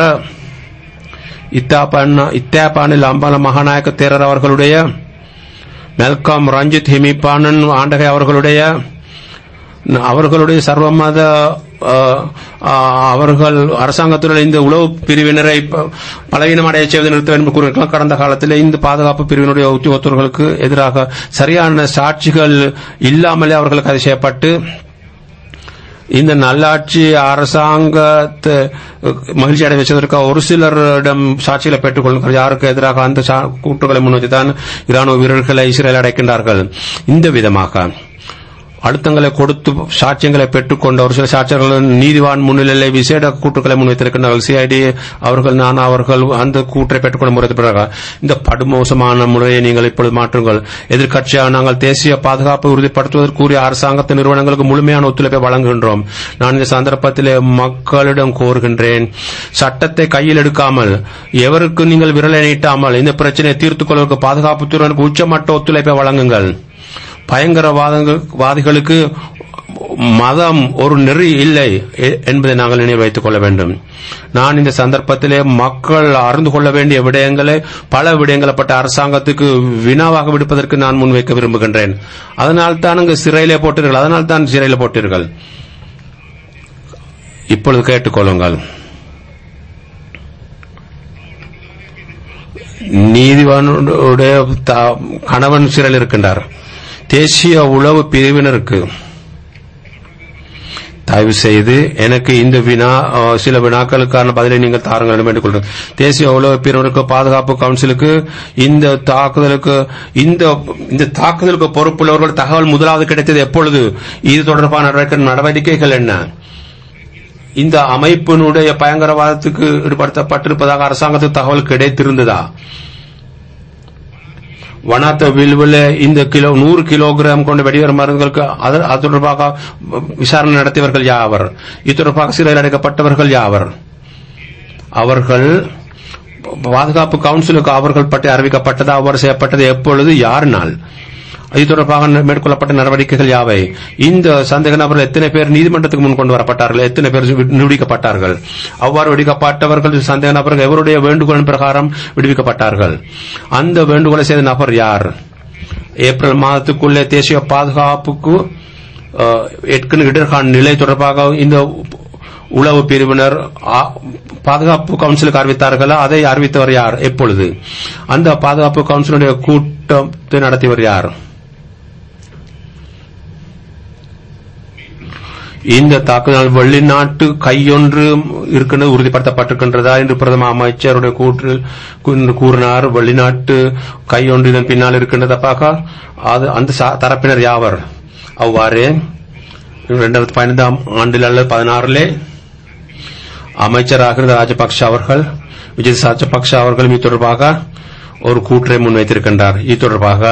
இத்தாப்பான இத்தாப்பானில் அம்பால மகாநாயக்க தேரர் அவர்களுடைய மெல்காம் ரஞ்சித் ஹிமிப்பானன் ஆண்டகை அவர்களுடைய அவர்களுடைய சர்வமத அஹ், அஹ், அவர்கள் அரசாங்கத்துடன் இந்த உளவு பிரிவினரை ப- பலவீனம் அடைய செய்வதை நிறுத்த வேண்டும் என்று கூறியிருக்கலாம் கடந்த காலத்தில் இந்த பாதுகாப்பு பிரிவினுடைய உத்தியோகத்தர்களுக்கு எதிராக சரியான சாட்சிகள் இல்லாமலே அவர்கள் கைது செய்யப்பட்டு இந்த நல்லாட்சி அரசாங்கத்தை மகிழ்ச்சி அடைய வச்சதற்காக ஒரு சிலரிடம் சாட்சிகளை பெற்றுக் கொள்ளுங்கள் யாருக்கு எதிராக அந்த சா- கூற்றுகளை முன்வச்சு தான் இராணுவ வீரர்களை இஸ்ரேல் அடைக்கின்றார்கள் இந்த விதமாக அழுத்தங்களை கொடுத்து சாட்சியங்களை பெற்றுக்கொண்ட ஒரு சில சாட்சியர்கள் நீதிவான் முன்னிலையில் விசேட கூற்றுக்களை முன்வைத்திருக்கிறார்கள் சிஐடி அவர்கள் நான் அவர்கள் அந்த கூற்றை பெற்றுக்கொள்ள முறைப்படுறாங்க இந்த படுமோசமான முறையை நீங்கள் இப்பொழுது மாற்றுங்கள் எதிர்க்கட்சியாக நாங்கள் தேசிய பாதுகாப்பை உறுதிப்படுத்துவதற்குரிய அரசாங்கத்து நிறுவனங்களுக்கு முழுமையான ஒத்துழைப்பை வழங்குகின்றோம் நான் இந்த சந்தர்ப்பத்திலே மக்களிடம் கோருகின்றேன் சட்டத்தை கையில் எடுக்காமல் எவருக்கு நீங்கள் விரலை நீட்டாமல் இந்த பிரச்சனையை தீர்த்துக் கொள்வதற்கு பாதுகாப்புத்துறையினருக்கு உச்சமட்ட ஒத்துழைப்பை வழங்குங்கள் பயங்கரவாதிகளுக்கு மதம் ஒரு நெறி இல்லை எ- என்பதை நாங்கள் நினைவு வைத்துக் கொள்ள வேண்டும் நான் இந்த சந்தர்ப்பத்திலே மக்கள் அறிந்து கொள்ள வேண்டிய விடயங்களை பல விடயங்களை பட்ட அரசாங்கத்துக்கு வினாவாக விடுப்பதற்கு நான் முன்வைக்க விரும்புகின்றேன் அதனால் தான் அங்கு சிறையிலே போட்டீர்கள் அதனால் தான் சிறையிலே போட்டீர்கள் இப்பொழுது கேட்டுக்கொள்ளுங்கள் நீதிவானுடைய த- கணவன் சிறையில் இருக்கின்றார் தேசிய உளவு பிரிவினருக்கு தயவு செய்து எனக்கு இந்த வினா அஹ், சில வினாக்களுக்கான பதிலை நீங்கள் தாருங்கள் என்று வேண்டிக் தேசிய உளவு பிரிவினருக்கு பாதுகாப்பு கவுன்சிலுக்கு இந்த தாக்குதலுக்கு இந்த இந்த தாக்குதலுக்கு பொறுப்புள்ளவர்கள் தகவல் முதலாவது கிடைத்தது எப்பொழுது இது தொடர்பான நடவடிக்கை- நடவடிக்கைகள் என்ன இந்த அமைப்பினுடைய பயங்கரவாதத்துக்கு ஈடுபடுத்தப்பட்டிருப்பதாக அரசாங்கத்துக்கு தகவல் கிடைத்திருந்ததா வனாத்த வில்வில் இந்த கிலோ நூறு கிலோகிராம் கொண்ட வெடிவர மருந்துகளுக்கு அது- அது தொடர்பாக விசாரணை நடத்தியவர்கள் யாவர் இது தொடர்பாக சிறையில் அடைக்கப்பட்டவர்கள் யாவர் அவர்கள் பாதுகாப்பு கவுன்சிலுக்கு அவர்கள் பற்றி அறிவிக்கப்பட்டது அவ்வாறு செய்யப்பட்டது எப்பொழுது யாரினால் இது தொடர்பாக மேற்கொள்ளப்பட்ட நடவடிக்கைகள் யாவை இந்த சந்தேக நபர்கள் எத்தனை பேர் நீதிமன்றத்துக்கு முன் கொண்டு வரப்பட்டார்கள் எத்தனை பேர் வி- விடுவிக்கப்பட்டார்கள் அவ்வாறு விடுவிக்கப்பட்டவர்கள் சந்தேக நபர்கள் எவருடைய வேண்டுகோளின் பிரகாரம் விடுவிக்கப்பட்டார்கள் அந்த வேண்டுகோளை செய்த நபர் யார் ஏப்ரல் மாதத்துக்குள்ளே தேசிய பாதுகாப்புக்கு அஹ், ஏற்கனவே இடர்கான நிலை தொடர்பாக இந்த உளவு பிரிவினர் ஆ- பாதுகாப்பு கவுன்சிலுக்கு அறிவித்தார்களா அதை அறிவித்தவர் யார் எப்பொழுது அந்த பாதுகாப்பு கவுன்சிலுடைய கூட்டத்தை நடத்தியவர் யார் இந்த தாக்குதல் வெளிநாட்டு கையொன்று இருக்கின்றது உறுதிப்படுத்தப்பட்டிருக்கின்றதா என்று பிரதம அமைச்சருடைய கூற்றில் கூ- கூறினார் வெளிநாட்டு கையொன்று இதன் பின்னால் இருக்கின்றதப்பாக அது அந்த சா- தரப்பினர் யாவர் அவ்வாறு இரண்டாயிரத்தி பதினைந்தாம் ஆண்டில் அல்லது பதினாறிலே அமைச்சராக இருந்த ராஜபக்ஷ அவர்கள் விஜய் ராஜபக்ஷ அவர்கள் இது தொடர்பாக ஒரு கூற்றை முன்வைத்திருக்கின்றார் இது தொடர்பாக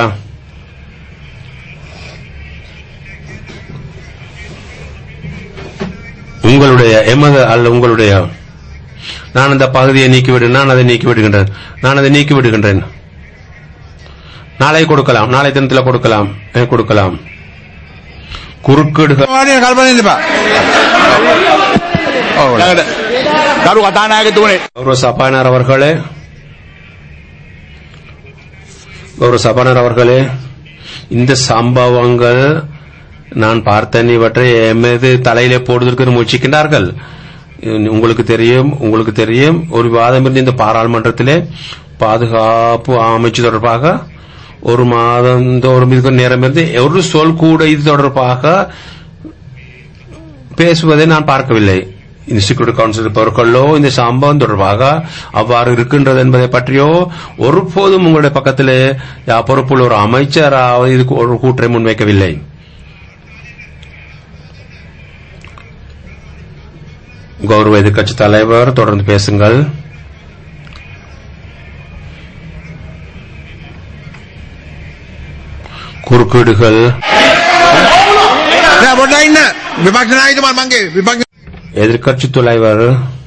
உங்களுடைய எமது அல்ல உங்களுடைய நான் அந்த பகுதியை நீக்கிவிடு நான் அதை நீக்கி விடுகின்றேன் நான் அதை நீக்கி விடுகின்றேன் நாளை கொடுக்கலாம் நாளை தினத்தில் கொடுக்கலாம் ஏ, கொடுக்கலாம் குறுக்கீடுகள் වාඩිය කල්පන ඉඳපා. ඔව්. ළඟට ගරු කතානායකතුමනි கௌரவ சபாநாயகர் அவர்களே கௌரவ சபாநாயகர் அவர்களே இந்த சம்பவங்கள் நான் பார்த்தேன் இவற்றை எமது தலையிலே போடுவதற்கு முயற்சிக்கின்றார்கள் இது உங்களுக்கு தெரியும் உங்களுக்கு தெரியும் ஒரு விவாதம் இருந்து இந்த பாராளுமன்றத்திலே பாதுகாப்பு அமைச்சு தொடர்பாக ஒரு மாதம் ஒரு இதுக்கு நேரம் இருந்து ஒரு சொல் கூட இது தொடர்பாக பேசுவதை நான் பார்க்கவில்லை இந்த செக்யூரிட்டி கவுன்சில் பொருட்களோ இந்த சம்பவம் தொடர்பாக அவ்வாறு இருக்கின்றது என்பதை பற்றியோ ஒருபோதும் உங்களுடைய பக்கத்திலே யா, பொறுப்புள்ள ஒரு அமைச்சராவது இதுக்கு ஒரு கூற்றை முன்வைக்கவில்லை கௌரவ எதிர்க்கட்சி தலைவர் தொடர்ந்து பேசுங்கள் குறுக்கீடுகள் නෑ පොඩ්ඩක් ඉන්න විපක්ෂ නායකතුමා මගේ විපක්ෂ எதிர்க்கட்சி தலைவர்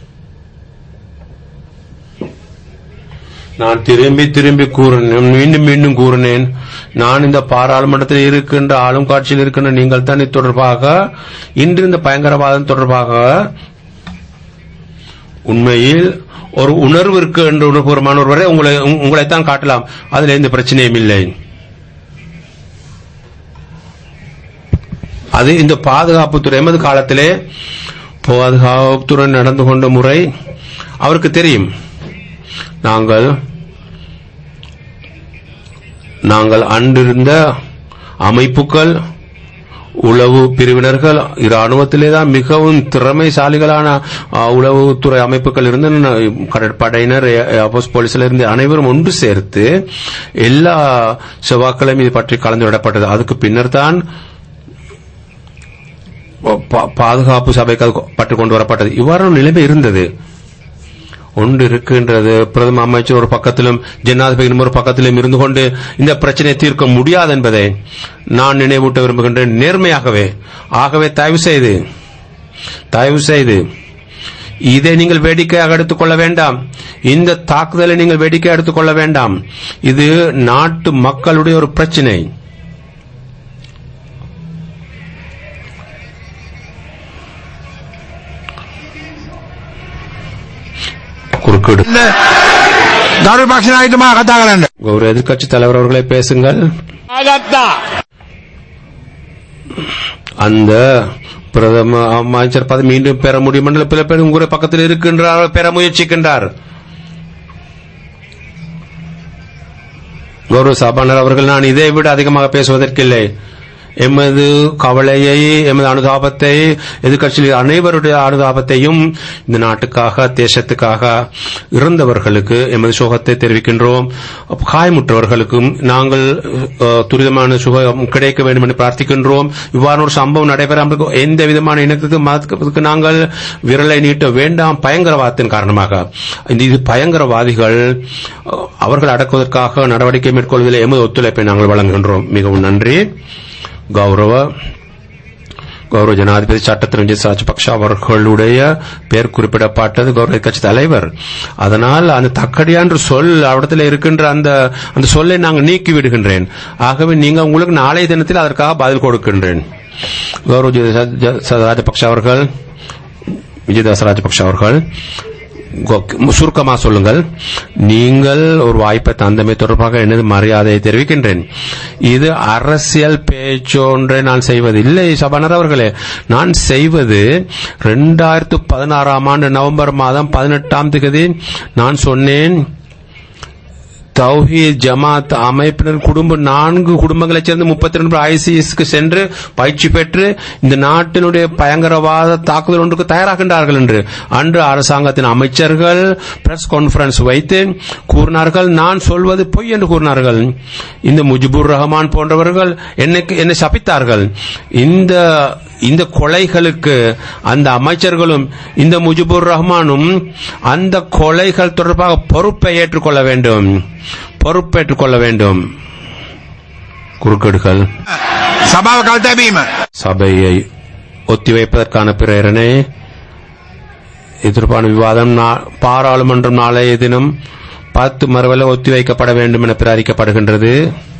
நான் திரும்பி திரும்பி கூறினேன் மீண்டும் மீண்டும் கூறினேன் நான் இந்த பாராளுமன்றத்தில் இருக்கின்ற ஆளும் காட்சியில் இருக்கின்ற நீங்கள் தான் இது தொடர்பாக இன்று இந்த பயங்கரவாதம் தொடர்பாக உண்மையில் ஒரு உணர்வு இருக்கு என்ற உணர்வுபூர்வமான ஒருவரை உங்களை உங்களைத்தான் காட்டலாம் அதில் எந்த பிரச்சனையும் இல்லை அது இந்த பாதுகாப்புத்துறை எமது காலத்திலே பாதுகாப்புத்துறை நடந்து கொண்ட முறை அவருக்கு தெரியும் நாங்கள் நாங்கள் அன்றிருந்த அமைப்புகள் உளவு பிரிவினர்கள் இராணுவத்திலே தான் மிகவும் திறமைசாலிகளான அ, உளவுத்துறை அமைப்புகள் இருந்து ந- கடற்படையினர் ஏ- ஏர்போர்ஸ் போலீஸ்ல இருந்து அனைவரும் ஒன்று சேர்த்து எல்லா செவ்வாய்க்கிழமை இது பற்றி கலந்துவிடப்பட்டது அதுக்கு பின்னர் தான் பா- பாதுகாப்பு சபைக்கு அது பட்டு கொண்டு வரப்பட்டது இவ்வாறான நிலைமை இருந்தது ஒன்று இருக்கின்றது பிரதம அமைச்சர் ஒரு பக்கத்திலும் ஜனாதிபதி ஒரு பக்கத்திலும் இருந்து கொண்டு இந்த பிரச்சனையை தீர்க்க முடியாது என்பதை நான் நினைவூட்ட விரும்புகின்றேன் நேர்மையாகவே ஆகவே தயவு செய்து தயவு செய்து இதை நீங்கள் வேடிக்கையாக எடுத்துக்கொள்ள வேண்டாம் இந்த தாக்குதலை நீங்கள் வேடிக்கையாக எடுத்துக்கொள்ள வேண்டாம் இது நாட்டு மக்களுடைய ஒரு பிரச்சனை குறுக்கீடு ගරු විපක්ෂ නායකතුමා කතා කරන්න. ஒரு எதிர்க்கட்சி தலைவர் அவர்களே பேசுங்கள் அந்த பிரதம அமைச்சர் பதவி மீண்டும் பெற முடியும் என்று பல பேர் உங்களுடைய பக்கத்தில் இருக்கின்றார் பெற முயற்சிக்கின்றார் கௌரவ சபானர் அவர்கள் நான் இதை விட அதிகமாக பேசுவதற்கில்லை எமது கவலையை எமது அனுதாபத்தை எதிர்க்கட்சியில் அனைவருடைய அனுதாபத்தையும் இந்த நாட்டுக்காக தேசத்துக்காக இறந்தவர்களுக்கு எமது சுகத்தை தெரிவிக்கின்றோம் காயமுற்றவர்களுக்கும் நாங்கள் அஹ், துரிதமான சுகம் கிடைக்க வேண்டும் என்று பிரார்த்திக்கின்றோம் இவ்வாறு ஒரு சம்பவம் நடைபெறாமல் எந்த விதமான இனத்துக்கு மதத்துக்கு நாங்கள் விரலை நீட்ட வேண்டாம் பயங்கரவாதத்தின் காரணமாக இந்த இது பயங்கரவாதிகள் அஹ், அவர்கள் அடக்குவதற்காக நடவடிக்கை மேற்கொள்வதில் எமது ஒத்துழைப்பை நாங்கள் வழங்குகின்றோம் மிகவும் நன்றி கௌரவ கௌரவ ஜனாதிபதி சட்டத்தின் விஜய் ராஜபக்ஷ அவர்களுடைய பெயர் குறிப்பிடப்பட்டது கௌரவ கட்சி தலைவர் அதனால் அந்த தக்கடியான்ற சொல் அவடத்தில் இருக்கின்ற அந்த அந்த சொல்லை நாங்கள் நீக்கி விடுகின்றேன் ஆகவே நீங்க உங்களுக்கு நாளைய தினத்தில் அதற்காக பதில் கொடுக்கின்றேன் கௌரவ ஜ- ஜ- ஜ- ராஜபக்ஷ அவர்கள் விஜயதாஸ் ராஜபக்ஷ அவர்கள் கொ- சுருக்கமா சொல்லுங்கள் நீங்கள் ஒரு வாய்ப்பை தந்தமை தொடர்பாக எனது மரியாதையை தெரிவிக்கின்றேன் இது அரசியல் பேச்சொன்றை நான் செய்வதில்லை சபானர் அவர்களே நான் செய்வது ரெண்டாயிரத்து பதினாறாம் ஆண்டு நவம்பர் மாதம் பதினெட்டாம் தேதி நான் சொன்னேன் தௌஹீத் ஜமாத் அமைப்பினர் குடும்பம் நான்கு குடும்பங்களைச் சேர்ந்த முப்பத்தி ரெண்டு ஐசிஎஸ்க்கு சென்று பயிற்சி பெற்று இந்த நாட்டினுடைய பயங்கரவாத தாக்குதல் ஒன்றுக்கு தயாராகின்றார்கள் என்று அன்று அரசாங்கத்தின் அமைச்சர்கள் பிரஸ் கான்பரன்ஸ் வைத்து கூறினார்கள் நான் சொல்வது பொய் என்று கூறினார்கள் இந்த முஜிபுர் ரஹ்மான் போன்றவர்கள் என்னை என்னை சபித்தார்கள் இந்த இந்த கொலைகளுக்கு அந்த அமைச்சர்களும் இந்த முஜிபுர் ரஹ்மானும் அந்த கொலைகள் தொடர்பாக பொறுப்பை ஏற்றுக்கொள்ள வேண்டும் பொறுப்பேற்றுக் கொள்ள வேண்டும் குறுக்கீடுகள் සභාව කල්තැබීම. சபையை ஒத்திவைப்பதற்கான பிரேரணை எதிர்ப்பான விவாதம் நா- பாராளுமன்றம் நாளைய தினம் பத்து மறுவல ஒத்திவைக்கப்பட வேண்டும் என பிரேரிக்கப்படுகின்றது